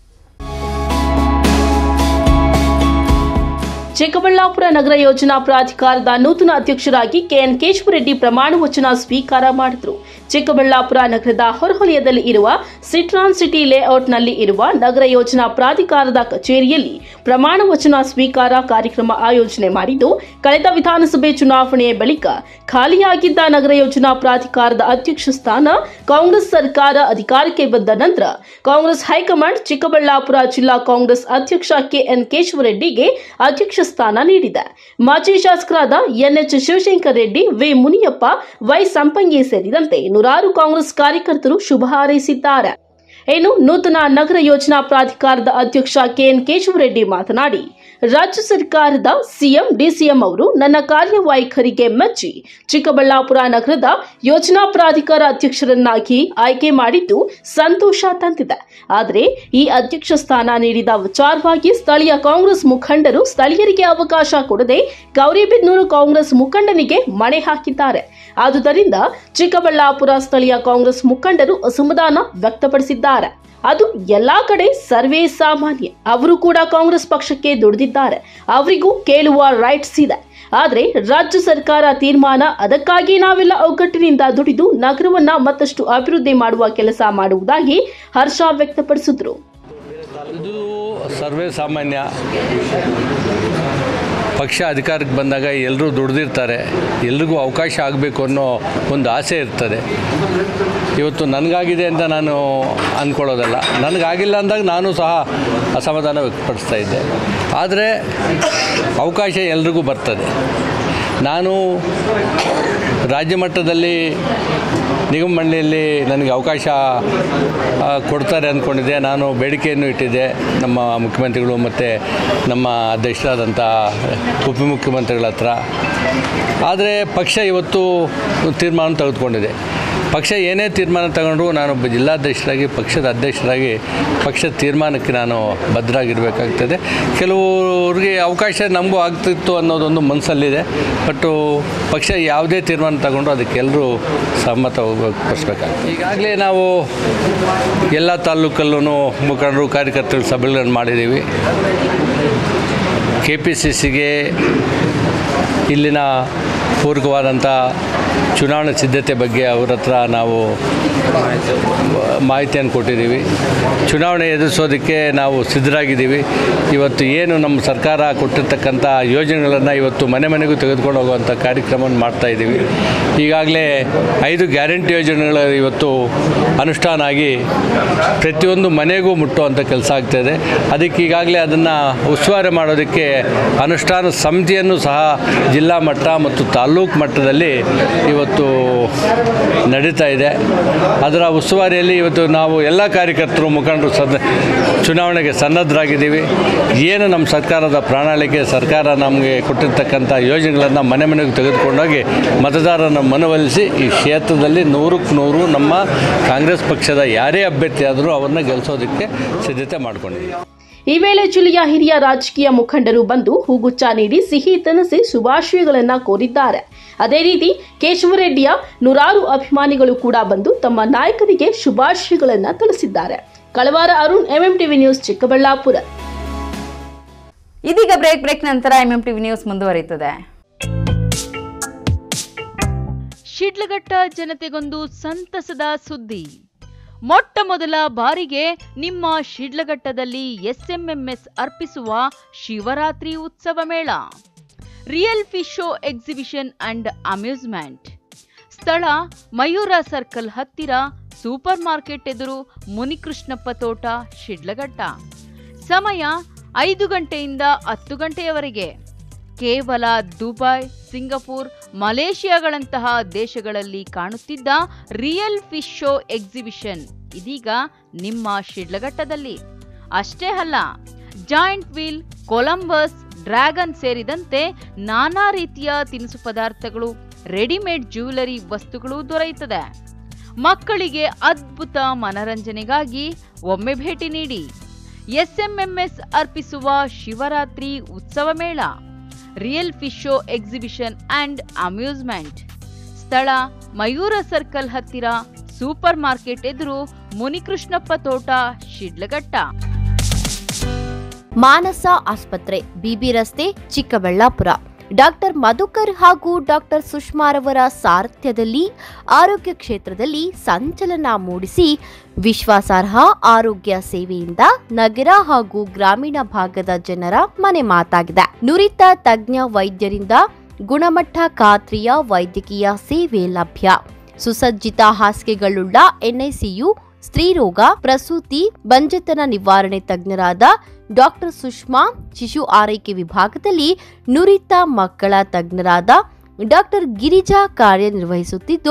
ಚಿಕ್ಕಬಳ್ಳಾಪುರ ನಗರ ಯೋಜನಾ ಪ್ರಾಧಿಕಾರದ ನೂತನ ಅಧ್ಯಕ್ಷರಾಗಿ ಕೆಎನ್ ಕೇಶವರೆಡ್ಡಿ ಪ್ರಮಾಣ ವಚನ ಸ್ವೀಕಾರ ಮಾಡಿದರು ಚಿಕ್ಕಬಳ್ಳಾಪುರ ನಗರದ ಹೊರವಲಯದಲ್ಲಿ ಇರುವ ಸಿಟ್ರಾನ್ ಸಿಟಿ ಲೇಔಟ್ನಲ್ಲಿ ಇರುವ ನಗರ ಯೋಜನಾ ಪ್ರಾಧಿಕಾರದ ಕಚೇರಿಯಲ್ಲಿ ಪ್ರಮಾಣ ವಚನ ಸ್ವೀಕಾರ ಕಾರ್ಯಕ್ರಮ ಆಯೋಜನೆ ಮಾಡಿದ್ದು ಕಳೆದ ವಿಧಾನಸಭೆ ಚುನಾವಣೆಯ ಬಳಿಕ ಖಾಲಿಯಾಗಿದ್ದ ನಗರ ಯೋಜನಾ ಪ್ರಾಧಿಕಾರದ ಅಧ್ಯಕ್ಷ ಸ್ಥಾನ ಕಾಂಗ್ರೆಸ್ ಸರ್ಕಾರ ಅಧಿಕಾರಕ್ಕೆ ಬಂದ ನಂತರ ಕಾಂಗ್ರೆಸ್ ಹೈಕಮಾಂಡ್ ಚಿಕ್ಕಬಳ್ಳಾಪುರ ಜಿಲ್ಲಾ ಕಾಂಗ್ರೆಸ್ ಅಧ್ಯಕ್ಷ ಕೆಎನ್ ಕೇಶವರೆಡ್ಡಿಗೆ ಅಧ್ಯಕ್ಷ ಸ್ಥಾನ ನೀಡಿದೆ ಮಾಜಿ ಶಾಸಕರಾದ NH Shivashankar Reddy V Muniyappa Y Sampangi ಸೇರಿದಂತೆ ನೂರಾರು ಕಾಂಗ್ರೆಸ್ ಕಾರ್ಯಕರ್ತರು ಶುಭ ಹಾರೈಸಿದ್ದಾರೆ ಇನ್ನು ನೂತನ ನಗರ ಯೋಜನಾ ಪ್ರಾಧಿಕಾರದ ಅಧ್ಯಕ್ಷ ಕೆಎನ್ ಕೇಶವರೆಡ್ಡಿ ಮಾತನಾಡಿ ರಾಜ್ಯ ಸರ್ಕಾರದ ಸಿಎಂ ಡಿಸಿಎಂ ಅವರು ನನ್ನ ಕಾರ್ಯವೈಖರಿಗೆ ಮೆಚ್ಚಿ ಚಿಕ್ಕಬಳ್ಳಾಪುರ ನಗರದ ಯೋಜನಾ ಪ್ರಾಧಿಕಾರ ಅಧ್ಯಕ್ಷರನ್ನಾಗಿ ಆಯ್ಕೆ ಮಾಡಿದ್ದು ಸಂತೋಷ ತಂದಿದೆ ಆದರೆ ಈ ಅಧ್ಯಕ್ಷ ಸ್ಥಾನ ನೀಡಿದ ವಿಚಾರವಾಗಿ ಸ್ಥಳೀಯ ಕಾಂಗ್ರೆಸ್ ಮುಖಂಡರು ಸ್ಥಳೀಯರಿಗೆ ಅವಕಾಶ ಕೊಡದೆ ಗೌರಿಬಿದನೂರು ಕಾಂಗ್ರೆಸ್ ಮುಖಂಡನಿಗೆ ಮಣೆ ಹಾಕಿದ್ದಾರೆ ಆದುದರಿಂದ ಚಿಕ್ಕಬಳ್ಳಾಪುರ ಸ್ಥಳೀಯ ಕಾಂಗ್ರೆಸ್ ಮುಖಂಡರು ಅಸಮಾಧಾನ ವ್ಯಕ್ತಪಡಿಸಿದ್ದಾರೆ ಅದು ಎಲ್ಲಾ ಕಡೆ ಸರ್ವೇ ಸಾಮಾನ್ಯ ಅವರು ಕೂಡ ಕಾಂಗ್ರೆಸ್ ಪಕ್ಷಕ್ಕೆ ದುಡಿದಿದ್ದಾರೆ ಅವರಿಗೂ ಕೇಳುವ ರೈಟ್ಸ್ ಇದೆ ಆದರೆ ರಾಜ್ಯ ಸರ್ಕಾರ ತೀರ್ಮಾನ ಅದಕ್ಕಾಗಿ ನಾವೆಲ್ಲ ಒಗ್ಗಟ್ಟಿನಿಂದ ದುಡಿದು ನಗರವನ್ನ ಮತ್ತಷ್ಟು ಅಭಿವೃದ್ಧಿ ಮಾಡುವ ಕೆಲಸ ಮಾಡುವುದಾಗಿ ಹರ್ಷ ವ್ಯಕ್ತಪಡಿಸಿದ್ರು ಇದು ಸರ್ವೇ ಸಾಮಾನ್ಯ ಪಕ್ಷ ಅಧಿಕಾರಕ್ಕೆ ಬಂದಾಗ ಎಲ್ಲರೂ ದುಡ್ದಿರ್ತಾರೆ ಎಲ್ರಿಗೂ ಅವಕಾಶ ಆಗಬೇಕು ಅನ್ನೋ ಒಂದು ಆಸೆ ಇರ್ತದೆ ಇವತ್ತು ನನಗಾಗಿದೆ ಅಂತ ನಾನು ಅಂದ್ಕೊಳ್ಳೋದಲ್ಲ ನನಗಾಗಿಲ್ಲ ಅಂದಾಗ ನಾನು ಸಹ ಅಸಮಾಧಾನ ವ್ಯಕ್ತಪಡಿಸ್ತಾ ಇದ್ದೆ ಆದರೆ ಅವಕಾಶ ಎಲ್ರಿಗೂ ಬರ್ತದೆ ನಾನು ರಾಜ್ಯ ಮಟ್ಟದಲ್ಲಿ ನಿಗಮ ಮಂಡಳಿಯಲ್ಲಿ ನನಗೆ ಅವಕಾಶ ಆ, ಕೊಡ್ತಾರೆ ಅಂದ್ಕೊಂಡಿದ್ದೆ ನಾನು ಬೇಡಿಕೆಯನ್ನು ಇಟ್ಟಿದ್ದೆ ನಮ್ಮ ಮುಖ್ಯಮಂತ್ರಿಗಳು ಮತ್ತು ನಮ್ಮ ಅಧ್ಯಕ್ಷರಾದಂಥ ಉಪಮುಖ್ಯಮಂತ್ರಿಗಳ ಹತ್ರ ಆದರೆ ಪಕ್ಷ ಇವತ್ತು ತೀರ್ಮಾನ ತೆಗೆದುಕೊಂಡಿದೆ ಪಕ್ಷ ಏನೇ ತೀರ್ಮಾನ ತಗೊಂಡ್ರು ನಾನು ಒಬ್ಬ ಜಿಲ್ಲಾಧ್ಯಕ್ಷರಾಗಿ ಪಕ್ಷದ ಅಧ್ಯಕ್ಷರಾಗಿ ಪಕ್ಷದ ತೀರ್ಮಾನಕ್ಕೆ ನಾನು ಬದ್ಧರಾಗಿರಬೇಕಾಗ್ತದೆ ಕೆಲವ್ರಿಗೆ ಅವಕಾಶ ನಮಗೂ ಆಗ್ತಿತ್ತು ಅನ್ನೋದೊಂದು ಮನಸ್ಸಲ್ಲಿದೆ ಬಟ್ಟು ಪಕ್ಷ ಯಾವುದೇ ತೀರ್ಮಾನ ತಗೊಂಡ್ರು ಅದಕ್ಕೆ ಎಲ್ಲರೂ ಸಮ್ಮತ ವ್ಯಕ್ತಪಡಿಸ್ಬೇಕಾಗ್ತದೆ ಈಗಾಗಲೇ ನಾವು ಎಲ್ಲ ತಾಲೂಕಲ್ಲೂ ಮುಖಂಡರು ಕಾರ್ಯಕರ್ತರು ಸಭೆಗಳನ್ನು ಮಾಡಿದ್ದೀವಿ ಕೆ ಪಿ ಸಿ ಸಿಗೆ ಇಲ್ಲಿನ ಪೂರಕವಾದಂಥ ಚುನಾವಣೆ ಸಿದ್ಧತೆ ಬಗ್ಗೆ ಅವ್ರ ಹತ್ರ ನಾವು ಮಾಹಿತಿಯನ್ನು ಕೊಟ್ಟಿದ್ದೀವಿ ಚುನಾವಣೆ ಎದುರಿಸೋದಕ್ಕೆ ನಾವು ಸಿದ್ಧರಾಗಿದ್ದೀವಿ ಇವತ್ತು ಏನು ನಮ್ಮ ಸರ್ಕಾರ ಕೊಟ್ಟಿರ್ತಕ್ಕಂಥ ಯೋಜನೆಗಳನ್ನು ಇವತ್ತು ಮನೆ ಮನೆಗೂ ತೆಗೆದುಕೊಂಡು ಹೋಗುವಂಥ ಕಾರ್ಯಕ್ರಮವನ್ನು ಮಾಡ್ತಾ ಇದ್ದೀವಿ ಈಗಾಗಲೇ ಐದು ಗ್ಯಾರಂಟಿ ಯೋಜನೆಗಳು ಇವತ್ತು ಅನುಷ್ಠಾನ ಆಗಿ ಪ್ರತಿಯೊಂದು ಮನೆಗೂ ಮುಟ್ಟುವಂಥ ಕೆಲಸ ಆಗ್ತಾಯಿದೆ ಅದಕ್ಕೆ ಈಗಾಗಲೇ ಅದನ್ನು ಉಸ್ತುವಾರಿ ಮಾಡೋದಕ್ಕೆ ಅನುಷ್ಠಾನ ಸಮಿತಿಯನ್ನು ಸಹ ಜಿಲ್ಲಾ ಮಟ್ಟ ಮತ್ತು ತಾಲ್ಲೂಕು ಮಟ್ಟದಲ್ಲಿ ಇವತ್ತು ನಡೀತಾ ಇದೆ ಅದರ ಉಸ್ತುವಾರಿಯಲ್ಲಿ ಇವತ್ತು ನಾವು ಎಲ್ಲ ಕಾರ್ಯಕರ್ತರು ಮುಖಂಡರು ಸದ ಚುನಾವಣೆಗೆ ಸನ್ನದ್ಧರಾಗಿದ್ದೀವಿ ಏನು ನಮ್ಮ ಸರ್ಕಾರದ ಪ್ರಣಾಳಿಕೆ ಸರ್ಕಾರ ನಮಗೆ ಕೊಟ್ಟಿರ್ತಕ್ಕಂಥ ಯೋಜನೆಗಳನ್ನು ಮನೆ ಮನೆಗೆ ತೆಗೆದುಕೊಂಡೋಗಿ ಮತದಾರರನ್ನು ಮನವೊಲಿಸಿ ಈ ಕ್ಷೇತ್ರದಲ್ಲಿ ನೂರಕ್ಕೆ ನೂರು ನಮ್ಮ ಕಾಂಗ್ರೆಸ್ ಪಕ್ಷದ ಯಾರೇ ಅಭ್ಯರ್ಥಿ ಆದರೂ ಅವ್ರನ್ನ ಗೆಲ್ಲಿಸೋದಕ್ಕೆ ಸಿದ್ಧತೆ ಮಾಡ್ಕೊಂಡಿದ್ದೀವಿ ಈ ವೇಳೆ ಜಿಲ್ಲೆಯ ಹಿರಿಯ ರಾಜಕೀಯ ಮುಖಂಡರು ಬಂದು ಹೂಗುಚ್ಚ ನೀಡಿ ಸಿಹಿ ತನಸಿ ಶುಭಾಶಯಗಳನ್ನ ಕೋರಿದ್ದಾರೆ ಅದೇ ರೀತಿ ಕೇಶವರೆಡ್ಡಿಯ ನೂರಾರು ಅಭಿಮಾನಿಗಳು ಕೂಡ ಬಂದು ತಮ್ಮ ನಾಯಕರಿಗೆ ಶುಭಾಶಯಗಳನ್ನ ತಿಳಿಸಿದ್ದಾರೆ Kalavara Arun MM TV news Chikkaballapur ಇದೀಗ ಬ್ರೇಕ್ ಬ್ರೇಕ್ ನಂತರ ಎಂಎಂ ಟಿವಿ ನ್ಯೂಸ್ ಮುಂದುವರಿಯುತ್ತದೆ ಶಿಡ್ಲಘಟ್ಟ ಜನತೆಗೊಂದು ಸಂತಸದ ಸುದ್ದಿ ಮೊಟ್ಟ ಮೊದಲ ಬಾರಿಗೆ ನಿಮ್ಮ ಶಿಡ್ಲಘಟ್ಟದಲ್ಲಿ ಎಸ್ಎಂಎಂಎಸ್ ಅರ್ಪಿಸುವ ಶಿವರಾತ್ರಿ ಉತ್ಸವ ಮೇಳ real fish show exhibition and amusement ಸ್ಥಳ ಮಯೂರ ಸರ್ಕಲ್ ಹತ್ತಿರ ಸೂಪರ್ ಮಾರ್ಕೆಟ್ ಎದುರು ಮುನಿಕೃಷ್ಣಪ್ಪ ತೋಟ ಶಿಡ್ಲಘಟ್ಟ ಸಮಯ ಐದು ಗಂಟೆಯಿಂದ ಹತ್ತು ಗಂಟೆಯವರೆಗೆ ಕೇವಲ ದುಬೈ ಸಿಂಗಪೂರ್ ಮಲೇಷಿಯಾಗಳಂತಹ ದೇಶಗಳಲ್ಲಿ ಕಾಣುತ್ತಿದ್ದ ರಿಯಲ್ ಫಿಶ್ ಶೋ ಎಕ್ಸಿಬಿಷನ್ ಇದೀಗ ನಿಮ್ಮ ಶಿಡ್ಲಘಟ್ಟದಲ್ಲಿ ಅಷ್ಟೇ ಅಲ್ಲ ಜಾಯಿಂಟ್ ವೀಲ್ ಕೊಲಂಬಸ್ ಡ್ರ್ಯಾಗನ್ ಸೇರಿದಂತೆ ನಾನಾ ರೀತಿಯ ತಿನಿಸು ಪದಾರ್ಥಗಳು ರೆಡಿಮೇಡ್ ಜ್ಯುವೆಲರಿ ವಸ್ತುಗಳು ದೊರೆಯುತ್ತದೆ ಮಕ್ಕಳಿಗೆ ಅದ್ಭುತ ಮನರಂಜನೆಗಾಗಿ ಒಮ್ಮೆ ಭೇಟಿ ನೀಡಿ ಎಸ್ಎಂಎಂಎಸ್ ಅರ್ಪಿಸುವ ಶಿವರಾತ್ರಿ ಉತ್ಸವ ಮೇಳ real fish show exhibition and amusement ಸ್ಥಳ ಮಯೂರ ಸರ್ಕಲ್ ಹತ್ತಿರ ಸೂಪರ್ ಮಾರ್ಕೆಟ್ ಎದುರು ಮುನಿಕೃಷ್ಣಪ್ಪ ತೋಟ ಶಿಡ್ಲಘಟ್ಟ ಮಾನಸ ಆಸ್ಪತ್ರೆ ಬಿಬಿ ರಸ್ತೆ ಚಿಕ್ಕಬಳ್ಳಾಪುರ ಡಾಕ್ಟರ್ ಮಧುಕರ್ ಹಾಗೂ ಡಾಕ್ಟರ್ ಸುಷ್ಮಾರವರ ಸಾರಥ್ಯದಲ್ಲಿ ಆರೋಗ್ಯ ಕ್ಷೇತ್ರದಲ್ಲಿ ಸಂಚಲನ ಮೂಡಿಸಿ ವಿಶ್ವಾಸಾರ್ಹ ಆರೋಗ್ಯ ಸೇವೆಯಿಂದ ನಗರ ಹಾಗೂ ಗ್ರಾಮೀಣ ಭಾಗದ ಜನರ ಮನೆ ಮಾತಾಗಿದೆ ನುರಿತ ತಜ್ಞ ವೈದ್ಯರಿಂದ ಗುಣಮಟ್ಟ ಖಾತ್ರಿಯ ವೈದ್ಯಕೀಯ ಸೇವೆ ಲಭ್ಯ ಸುಸಜ್ಜಿತ ಹಾಸಿಗೆಗಳುಳ್ಳ ಎನ್ಐಸಿಯು ಸ್ತ್ರೀರೋಗ ಪ್ರಸೂತಿ ಬಂಜೆತನ ನಿವಾರಣೆ ತಜ್ಞರಾದ ಡಾಕ್ಟರ್ ಸುಷ್ಮಾ ಶಿಶು ಆರೈಕೆ ವಿಭಾಗದಲ್ಲಿ ನುರಿತ ಮಕ್ಕಳ ತಜ್ಞರಾದ ಡಾಕ್ಟರ್ ಗಿರಿಜಾ ಕಾರ್ಯನಿರ್ವಹಿಸುತ್ತಿದ್ದು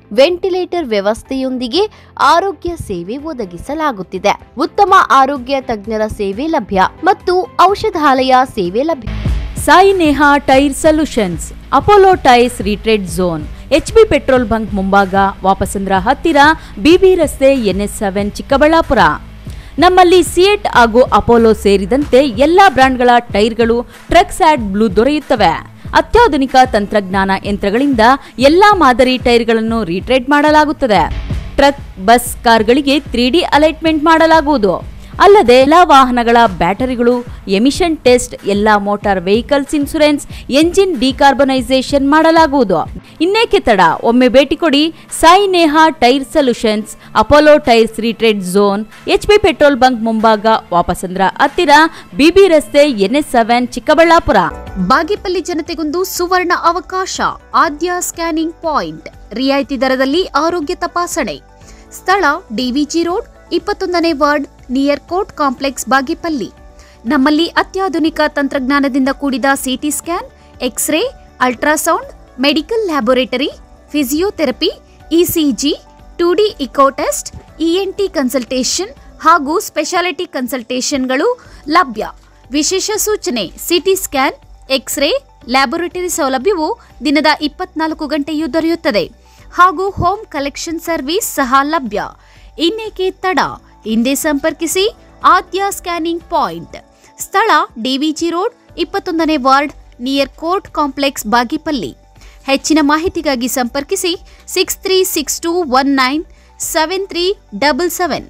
ವೆಂಟಿಲೇಟರ್ ವ್ಯವಸ್ಥೆಯೊಂದಿಗೆ ಆರೋಗ್ಯ ಸೇವೆ ಒದಗಿಸಲಾಗುತ್ತಿದೆ ಉತ್ತಮ ಆರೋಗ್ಯ ತಜ್ಞರ ಸೇವೆ ಲಭ್ಯ ಮತ್ತು ಔಷಧಾಲಯ ಸೇವೆ ಲಭ್ಯ Sai Neha tyre solutions Apollo tyres retread zone HB petrol bunk ಮುಂಭಾಗ ವಾಪಸಂದ್ರ ಹತ್ತಿರ ಬಿಬಿ ರಸ್ತೆ ಎನ್ಎಸ್ ಸೆವೆನ್ ಚಿಕ್ಕಬಳ್ಳಾಪುರ ನಮ್ಮಲ್ಲಿ ಸಿಯೆಟ್ ಹಾಗೂ ಅಪೋಲೋ ಸೇರಿದಂತೆ ಎಲ್ಲಾ ಬ್ರಾಂಡ್ಗಳ ಟೈರ್ಗಳು ಟ್ರಕ್ಸ್ ಆಡ್ ಬ್ಲೂ ದೊರೆಯುತ್ತವೆ ಅತ್ಯಾಧುನಿಕ ತಂತ್ರಜ್ಞಾನ ಯಂತ್ರಗಳಿಂದ ಎಲ್ಲಾ ಮಾದರಿ ಟೈರ್ಗಳನ್ನು ರೀಟ್ರೇಡ್ ಮಾಡಲಾಗುತ್ತದೆ ಟ್ರಕ್ ಬಸ್ ಕಾರ್ಗಳಿಗೆ ತ್ರೀ ಡಿ ಅಲೈಟ್ಮೆಂಟ್ ಮಾಡಲಾಗುವುದು ಅಲ್ಲದೆ ಎಲ್ಲ ವಾಹನಗಳ ಬ್ಯಾಟರಿಗಳು ಎಮಿಷನ್ ಟೆಸ್ಟ್ ಎಲ್ಲ motor vehicles insurance engine decarbonisation ಮಾಡಲಾಗುವುದು ಇನ್ನೇಕೆ ತಡ ಒಮ್ಮೆ ಭೇಟಿ ಕೊಡಿ Sai Neha tyre solutions Apollo tyres retread zone HP petrol bunk ಮುಂಭಾಗ ವಾಪಸಂದ್ರ ಹತ್ತಿರ ಬಿಬಿ ರಸ್ತೆ ಎನ್ಎಸ್ ಸೆವೆನ್ ಚಿಕ್ಕಬಳ್ಳಾಪುರ ಬಾಗೇಪಲ್ಲಿ ಜನತೆಗೊಂದು ಸುವರ್ಣ ಅವಕಾಶ ಆದ್ಯ ಸ್ಕ್ಯಾನಿಂಗ್ ಪಾಯಿಂಟ್ ರಿಯಾಯಿತಿ ದರದಲ್ಲಿ ಆರೋಗ್ಯ ತಪಾಸಣೆ ಸ್ಥಳ ಡಿವಿಜಿ ರೋಡ್ ಇಪ್ಪತ್ತೊಂದನೇ ward near court complex Bagepalli ನಮ್ಮಲ್ಲಿ ಅತ್ಯಾಧುನಿಕ ತಂತ್ರಜ್ಞಾನದಿಂದ ಕೂಡಿದ CT scan X-ray ultrasound medical laboratory physiotherapy ECG two D echo test ENT consultation ಹಾಗೂ ಸ್ಪೆಷಾಲಿಟಿ ಕನ್ಸಲ್ಟೇಷನ್ಗಳು ಲಭ್ಯ ವಿಶೇಷ ಸೂಚನೆ ಸಿಟಿ ಸ್ಕ್ಯಾನ್ ಎಕ್ಸ್ರೇ ಲ್ಯಾಬೊರೇಟರಿ ಸೌಲಭ್ಯವು ದಿನದ ಇಪ್ಪತ್ನಾಲ್ಕು ಗಂಟೆಯೂ ದೊರೆಯುತ್ತದೆ ಹಾಗೂ ಹೋಮ್ ಕಲೆಕ್ಷನ್ ಸರ್ವಿಸ್ ಸಹ ಲಭ್ಯ ಇನ್ನೇಕೆ ತಡ ಹಿಂದೆ ಸಂಪರ್ಕಿಸಿ ಆದ್ಯ ಸ್ಕ್ಯಾನಿಂಗ್ ಪಾಯಿಂಟ್ ಸ್ಥಳ ಡಿವಿಜಿ ರೋಡ್ ಇಪ್ಪತ್ತೊಂದನೇ ward near court complex Bagepalli ಹೆಚ್ಚಿನ ಮಾಹಿತಿಗಾಗಿ ಸಂಪರ್ಕಿಸಿ six three six two one nine seven three double seven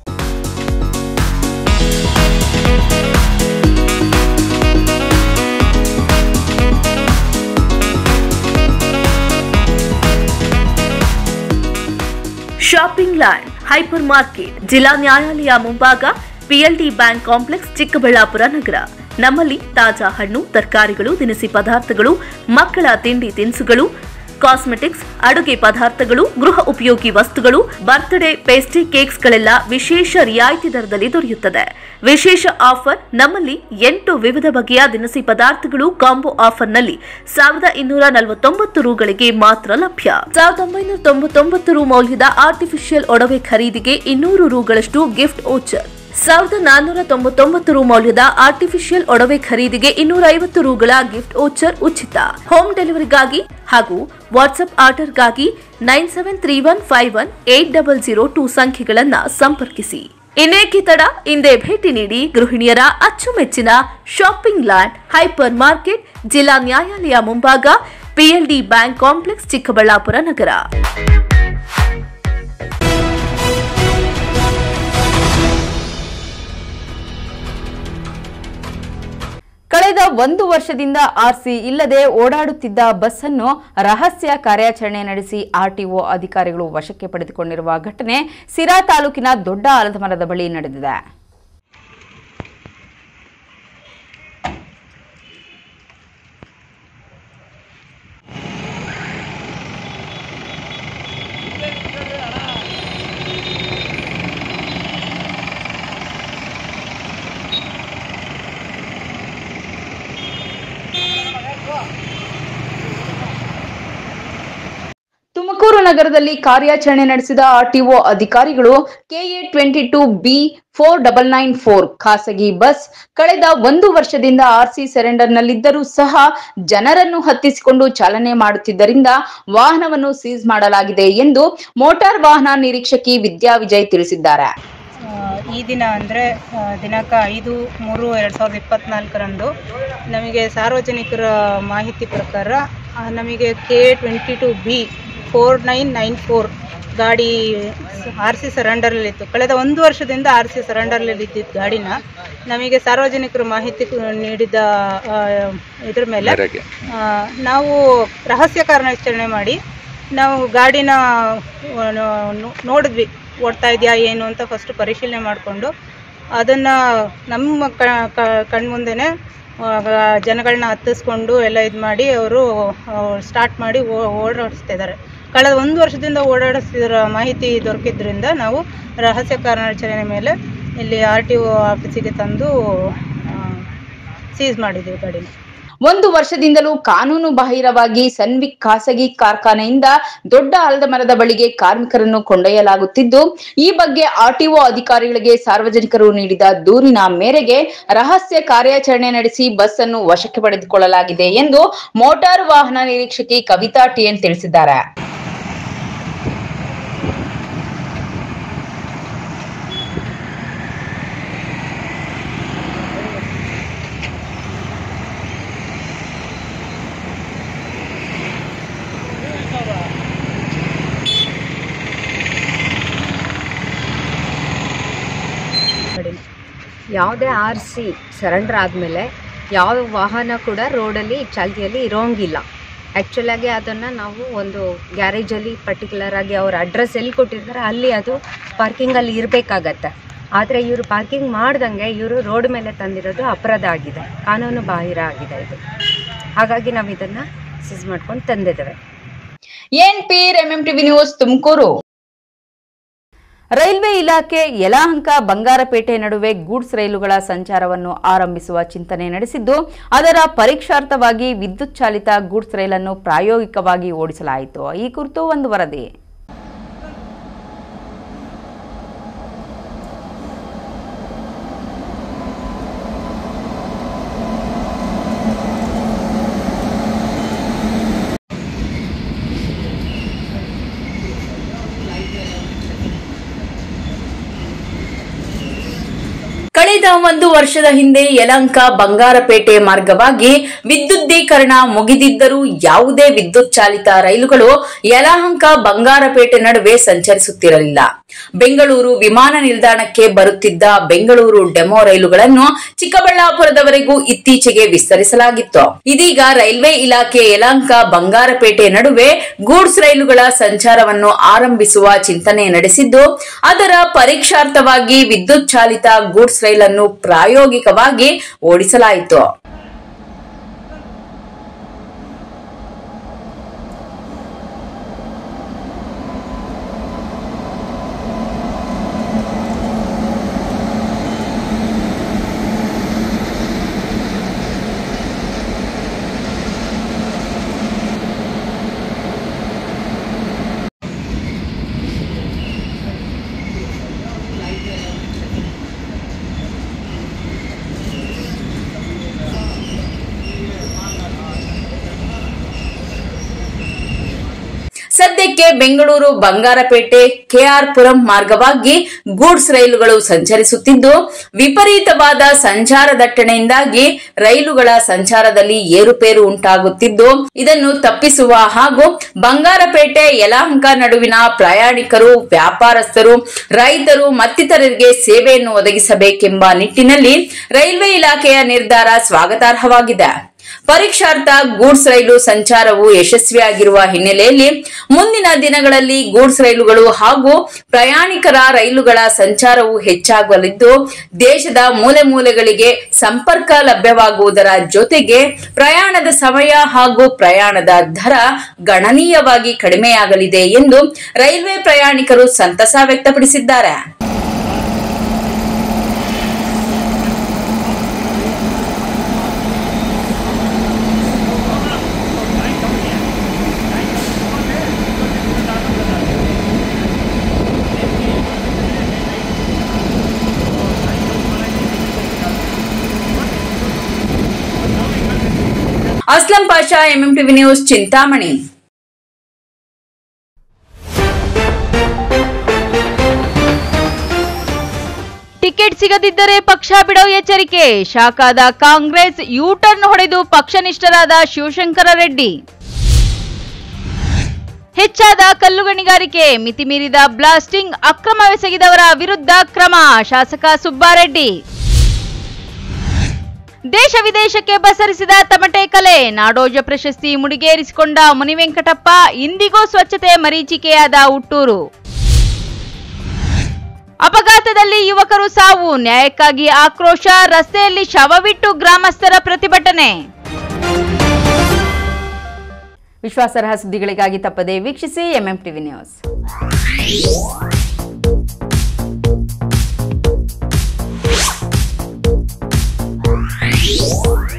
shopping land hyper market ಜಿಲ್ಲಾ ನ್ಯಾಯಾಲಯ ಮುಂಭಾಗ ಪಿಎಲ್ಡಿ ಬ್ಯಾಂಕ್ ಕಾಂಪ್ಲೆಕ್ಸ್ ಚಿಕ್ಕಬಳ್ಳಾಪುರ ನಗರ ನಮ್ಮಲ್ಲಿ ತಾಜಾ ಹಣ್ಣು ತರಕಾರಿಗಳು ದಿನಸಿ ಪದಾರ್ಥಗಳು ಮಕ್ಕಳ ತಿಂಡಿ ತಿನಿಸುಗಳು ಕಾಸ್ಮೆಟಿಕ್ಸ್ ಅಡುಗೆ ಪದಾರ್ಥಗಳು ಗೃಹ ಉಪಯೋಗಿ ವಸ್ತುಗಳು ಬರ್ತ್ಡೇ ಪೇಸ್ಟ್ರಿ ಕೇಕ್ಸ್ಗಳೆಲ್ಲ ವಿಶೇಷ ರಿಯಾಯಿತಿ ದರದಲ್ಲಿ ದೊರೆಯುತ್ತದೆ ವಿಶೇಷ ಆಫರ್ ನಮ್ಮಲ್ಲಿ ಎಂಟು ವಿವಿಧ ಬಗೆಯ ದಿನಸಿ ಪದಾರ್ಥಗಳು ಕಾಂಬೋ ಆಫರ್ನಲ್ಲಿ ಸಾವಿರದ ಇನ್ನೂರ ನಲವತ್ತೊಂಬತ್ತು ರೂಗಳಿಗೆ ಮಾತ್ರ ಲಭ್ಯ ಸಾವಿರದ ಒಂಬೈನೂರ ತೊಂಬತ್ತೊಂಬತ್ತು ರು ಮೌಲ್ಯದ ಆರ್ಟಿಫಿಷಿಯಲ್ ಒಡವೆ ಖರೀದಿಗೆ ಇನ್ನೂರು ರೂಗಳಷ್ಟು ಗಿಫ್ಟ್ ಓಚರ್ ಸಾವಿರದ ನಾನ್ನೂರ ತೊಂಬತ್ತೊಂಬತ್ತು ರು ಮೌಲ್ಯದ ಆರ್ಟಿಫಿಷಿಯಲ್ ಒಡವೆ ಖರೀದಿಗೆ ಇನ್ನೂರ ಐವತ್ತು ರೂಗಳ ಗಿಫ್ಟ್ ಓಚರ್ ಉಚಿತ ಹೋಮ್ ಡೆಲಿವರಿಗಾಗಿ ಹಾಗೂ ವಾಟ್ಸ್ಆಪ್ ಆರ್ಡರ್ಗಾಗಿ nine seven three one five one eight double zero two ಸಂಖ್ಯೆಗಳನ್ನ ಸಂಪರ್ಕಿಸಿ ಇನ್ನೇಕೆ ತಡ ಹಿಂದೆ ಭೇಟಿ ನೀಡಿ ಗೃಹಿಣಿಯರ ಅಚ್ಚುಮೆಚ್ಚಿನ ಶಾಪಿಂಗ್ ಲ್ಯಾಂಡ್ ಹೈಪರ್ ಮಾರ್ಕೆಟ್ ಜಿಲ್ಲಾ ನ್ಯಾಯಾಲಯ ಮುಂಭಾಗ ಪಿಎಲ್ಡಿ ಬ್ಯಾಂಕ್ ಕಾಂಪ್ಲೆಕ್ಸ್ ಚಿಕ್ಕಬಳ್ಳಾಪುರ ನಗರ ಕಳೆದ ಒಂದು ವರ್ಷದಿಂದ ಆರ್ಸಿ ಇಲ್ಲದೆ ಓಡಾಡುತ್ತಿದ್ದ ಬಸ್ ಅನ್ನು ರಹಸ್ಯ ಕಾರ್ಯಾಚರಣೆ ನಡೆಸಿ ಆರ್ಟಿಒ ಅಧಿಕಾರಿಗಳು ವಶಕ್ಕೆ ಪಡೆದುಕೊಂಡಿರುವ ಘಟನೆ ಸಿರಾ ತಾಲೂಕಿನ ದೊಡ್ಡ ಆಲದ ಮರದ ಬಳಿ ನಡೆದಿದೆ ತುಮಕೂರು ನಗರದಲ್ಲಿ ಕಾರ್ಯಾಚರಣೆ ನಡೆಸಿದ ಆರ್ಟಿಒ ಅಧಿಕಾರಿಗಳು KA twenty two B four double nine four ಖಾಸಗಿ ಬಸ್ ಕಳೆದ ಒಂದು ವರ್ಷದಿಂದ ಆರ್ಸಿ ಸೆರೆಂಡರ್ನಲ್ಲಿದ್ದರೂ ಸಹ ಜನರನ್ನು ಹತ್ತಿಸಿಕೊಂಡು ಚಾಲನೆ ಮಾಡುತ್ತಿದ್ದರಿಂದ ವಾಹನವನ್ನು ಸೀಸ್ ಮಾಡಲಾಗಿದೆ ಎಂದು ಮೋಟಾರ್ ವಾಹನ ನಿರೀಕ್ಷಕಿ ವಿದ್ಯಾ ವಿಜಯ್ ತಿಳಿಸಿದ್ದಾರೆ ಈ ದಿನ ಅಂದರೆ ದಿನಾಂಕ ಐದು ಮೂರು ಎರಡು ಸಾವಿರದ ಇಪ್ಪತ್ತ್ನಾಲ್ಕರಂದು ನಮಗೆ ಸಾರ್ವಜನಿಕರ ಮಾಹಿತಿ ಪ್ರಕಾರ ಆ, ನಮಗೆ K twenty two B four nine nine four ಗಾಡಿ ಆರ್ ಸಿ ಸರೆಂಡರಲ್ಲಿತ್ತು ಕಳೆದ ಒಂದು ವರ್ಷದಿಂದ ಆರ್ ಸಿ ಸರೆಂಡರ್ನಲ್ಲಿದ್ದಿದ್ದ ಗಾಡಿನ ನಮಗೆ ಸಾರ್ವಜನಿಕರು ಮಾಹಿತಿ ಕು- ನೀಡಿದ ಆ, ಇದ್ರ ಮೇಲೆ ಆ, ನಾವು ರಹಸ್ಯ ಕಾರ್ಯಾಚರಣೆ ಮಾಡಿ ನಾವು ಗಾಡಿನ ಆ, ನೋ- ನೋ- ನೋಡಿದ್ವಿ ಓಡ್ತಾ ಇದೆಯಾ ಏನು ಅಂತ ಫಸ್ಟ್ ಪರಿಶೀಲನೆ ಮಾಡಿಕೊಂಡು ಅದನ್ನು ನಮ್ಮ ಕಣ್ಮುಂದೆನೇ ಜನಗಳನ್ನ ಹತ್ತಿಸ್ಕೊಂಡು ಎಲ್ಲ ಇದು ಮಾಡಿ ಅವರು ಸ್ಟಾರ್ಟ್ ಮಾಡಿ ಓ- ಓಡಾಡಿಸ್ತಾ ಇದ್ದಾರೆ ಕಳೆದ ಒಂದು ವರ್ಷದಿಂದ ಓಡಾಡಿಸ್ತಿರೋ ಮಾಹಿತಿ ದೊರಕಿದ್ರಿಂದ ನಾವು ರಹಸ್ಯ ಕಾರ್ಯಾಚರಣೆ ಮೇಲೆ ಇಲ್ಲಿ ಆರ್ ಟಿ ಒ ಆಫೀಸಿಗೆ ತಂದು ಸೀಸ್ ಮಾಡಿದ್ದೀವಿ ಗಾಡಿನ ಒಂದು ವರ್ಷದಿಂದಲೂ ಕಾನೂನು ಬಾಹಿರವಾಗಿ ಸನ್ವಿಕ್ ಖಾಸಗಿ ಕಾರ್ಖಾನೆಯಿಂದ ದೊಡ್ಡ ಆಲದ ಮರದ ಬಳಿಗೆ ಕಾರ್ಮಿಕರನ್ನು ಕೊಂಡೊಯ್ಯಲಾಗುತ್ತಿದ್ದು ಈ ಬಗ್ಗೆ ಆರ್ಟಿಒ ಅಧಿಕಾರಿಗಳಿಗೆ ಸಾರ್ವಜನಿಕರು ನೀಡಿದ ದೂರಿನ ಮೇರೆಗೆ ರಹಸ್ಯ ಕಾರ್ಯಾಚರಣೆ ನಡೆಸಿ ಬಸ್ ಅನ್ನು ವಶಕ್ಕೆ ಪಡೆದುಕೊಳ್ಳಲಾಗಿದೆ ಎಂದು ಮೋಟಾರು ವಾಹನ ನಿರೀಕ್ಷಕಿ ಕವಿತಾ ಟಿಎನ್ ತಿಳಿಸಿದ್ದಾರೆ ಯಾವುದೇ ಆರ್ ಸಿ ಸರೆಂಡರ್ ಆದಮೇಲೆ ಯಾವ ವಾಹನ ಕೂಡ ರೋಡಲ್ಲಿ ಚಾಲ್ತಿಯಲ್ಲಿ ಇರೋಂಗಿಲ್ಲ ಆ್ಯಕ್ಚುಲಾಗಿ ಅದನ್ನು ನಾವು ಒಂದು ಗ್ಯಾರೇಜಲ್ಲಿ ಪರ್ಟಿಕ್ಯುಲರ್ ಆಗಿ ಅವ್ರ ಅಡ್ರೆಸ್ ಎಲ್ಲಿ ಕೊಟ್ಟಿರ್ತಾರೆ ಅಲ್ಲಿ ಅದು ಪಾರ್ಕಿಂಗಲ್ಲಿ ಇರಬೇಕಾಗತ್ತೆ ಆದರೆ ಇವರು ಪಾರ್ಕಿಂಗ್ ಮಾಡ್ದಂಗೆ ಇವರು ರೋಡ್ ಮೇಲೆ ತಂದಿರೋದು ಅಪರಾಧ ಆಗಿದೆ ಕಾನೂನು ಬಾಹಿರ ಆಗಿದೆ ಇದು ಹಾಗಾಗಿ ನಾವು ಇದನ್ನು ಸೀಸ್ ಮಾಡ್ಕೊಂಡು ತಂದಿದ್ದೇವೆ N P MMTV news Tumakuru railway ಇಲಾಖೆ ಯಲಹಂಕ ಬಂಗಾರಪೇಟೆ ನಡುವೆ ಗೂಡ್ಸ್ ರೈಲುಗಳ ಸಂಚಾರವನ್ನು ಆರಂಭಿಸುವ ಚಿಂತನೆ ನಡೆಸಿದ್ದು ಅದರ ಪರೀಕ್ಷಾರ್ಥವಾಗಿ ವಿದ್ಯುತ್ ಚಾಲಿತ ಗೂಡ್ಸ್ ರೈಲನ್ನು ಪ್ರಾಯೋಗಿಕವಾಗಿ ಓಡಿಸಲಾಯಿತು ಈ ಕುರಿತು ಒಂದು ವರದಿ ಕಳೆದ ಒಂದು ವರ್ಷದ ಹಿಂದೆ ಯಲಹಂಕ ಬಂಗಾರಪೇಟೆ ಮಾರ್ಗವಾಗಿ ವಿದ್ಯುದ್ದೀಕರಣ ಮುಗಿದಿದ್ದರೂ ಯಾವುದೇ ವಿದ್ಯುತ್ ಚಾಲಿತ ರೈಲುಗಳು ಯಲಹಂಕ ಬಂಗಾರಪೇಟೆ ನಡುವೆ ಸಂಚರಿಸುತ್ತಿರಲಿಲ್ಲ ಬೆಂಗಳೂರು ವಿಮಾನ ನಿಲ್ದಾಣಕ್ಕೆ ಬರುತ್ತಿದ್ದ ಬೆಂಗಳೂರು ಡೆಮೋ ರೈಲುಗಳನ್ನು ಚಿಕ್ಕಬಳ್ಳಾಪುರದವರೆಗೂ ಇತ್ತೀಚೆಗೆ ವಿಸ್ತರಿಸಲಾಗಿತ್ತು ಇದೀಗ ರೈಲ್ವೆ ಇಲಾಖೆ ಯಲಹಂಕ ಬಂಗಾರಪೇಟೆ ನಡುವೆ ಗೂಡ್ಸ್ ರೈಲುಗಳ ಸಂಚಾರವನ್ನು ಆರಂಭಿಸುವ ಚಿಂತನೆ ನಡೆಸಿದ್ದು ಅದರ ಪರೀಕ್ಷಾರ್ಥವಾಗಿ ವಿದ್ಯುತ್ ಚಾಲಿತ ಗೂಡ್ಸ್ ರೈಲನ್ನು ಪ್ರಾಯೋಗಿಕವಾಗಿ ಓಡಿಸಲಾಯಿತು ಸದ್ಯಕ್ಕೆ ಬೆಂಗಳೂರು ಬಂಗಾರಪೇಟೆ ಕೆಆರ್ ಪುರಂ ಮಾರ್ಗವಾಗಿ ಗೂಡ್ಸ್ ರೈಲುಗಳು ಸಂಚರಿಸುತ್ತಿದ್ದು ವಿಪರೀತವಾದ ಸಂಚಾರ ದಟ್ಟಣೆಯಿಂದಾಗಿ ರೈಲುಗಳ ಸಂಚಾರದಲ್ಲಿ ಏರುಪೇರು ಉಂಟಾಗುತ್ತಿದ್ದು ಇದನ್ನು ತಪ್ಪಿಸುವ ಹಾಗೂ ಬಂಗಾರಪೇಟೆ ಯಲಹಂಕ ನಡುವಿನ ಪ್ರಯಾಣಿಕರು ವ್ಯಾಪಾರಸ್ಥರು ರೈತರು ಮತ್ತಿತರರಿಗೆ ಸೇವೆಯನ್ನು ಒದಗಿಸಬೇಕೆಂಬ ನಿಟ್ಟಿನಲ್ಲಿ ರೈಲ್ವೆ ಇಲಾಖೆಯ ನಿರ್ಧಾರ ಸ್ವಾಗತಾರ್ಹವಾಗಿದೆ ಪರೀಕ್ಷಾರ್ಥ ಗೂಡ್ಸ್ ರೈಲು ಸಂಚಾರವು ಯಶಸ್ವಿಯಾಗಿರುವ ಹಿನ್ನೆಲೆಯಲ್ಲಿ ಮುಂದಿನ ದಿನಗಳಲ್ಲಿ ಗೂಡ್ಸ್ ರೈಲುಗಳು ಹಾಗೂ ಪ್ರಯಾಣಿಕರ ರೈಲುಗಳ ಸಂಚಾರವು ಹೆಚ್ಚಾಗಲಿದ್ದು ದೇಶದ ಮೂಲೆ ಮೂಲೆಗಳಿಗೆ ಸಂಪರ್ಕ ಲಭ್ಯವಾಗುವುದರ ಜೊತೆಗೆ ಪ್ರಯಾಣದ ಸಮಯ ಹಾಗೂ ಪ್ರಯಾಣದ ದರ ಗಣನೀಯವಾಗಿ ಕಡಿಮೆಯಾಗಲಿದೆ ಎಂದು ರೈಲ್ವೆ ಪ್ರಯಾಣಿಕರು ಸಂತಸ ವ್ಯಕ್ತಪಡಿಸಿದ್ದಾರೆ Aslam Pasha MMTV news Chintamani ticket ಸಿಗದಿದ್ದರೆ ಪಕ್ಷ ಬಿಡೋ ಎಚ್ಚರಿಕೆ ಶಾಖಾದ ಕಾಂಗ್ರೆಸ್ ಯೂಟರ್ನ್ ಹೊಡೆದು ಪಕ್ಷನಿಷ್ಠರಾದ ಶಿವಶಂಕರ ರೆಡ್ಡಿ ಹೆಚ್ಚಾದ ಕಲ್ಲುಗಣಿಗಾರಿಕೆ ಮಿತಿಮೀರಿದ ಬ್ಲಾಸ್ಟಿಂಗ್ ಅಕ್ರಮವೆಸಗಿದವರ ವಿರುದ್ಧ ಕ್ರಮ ಶಾಸಕ ಸುಬ್ಬಾರೆಡ್ಡಿ ದೇಶ ವಿದೇಶಕ್ಕೆ ಬಸರಿಸಿದ ತಮಟೆ ಕಲೆ ನಾಡೋಜ ಪ್ರಶಸ್ತಿ ಮುಡಿಗೇರಿಸಿಕೊಂಡ ಮುನಿವೆಂಕಟಪ್ಪ ಇಂದಿಗೂ ಸ್ವಚ್ಛತೆ ಮರೀಚಿಕೆಯಾದ ಹುಟ್ಟೂರು ಅಪಘಾತದಲ್ಲಿ ಯುವಕರು ಸಾವು ನ್ಯಾಯಕ್ಕಾಗಿ ಆಕ್ರೋಶ ರಸ್ತೆಯಲ್ಲಿ ಶವವಿಟ್ಟು ಗ್ರಾಮಸ್ಥರ ಪ್ರತಿಭಟನೆ ವಿಶ್ವಾಸಾರ್ಹ ಸುದ್ದಿಗಳಿಗಾಗಿ ತಪ್ಪದೇ ವೀಕ್ಷಿಸಿ ಎಂಎಂ ಟಿವಿ ನ್ಯೂಸ್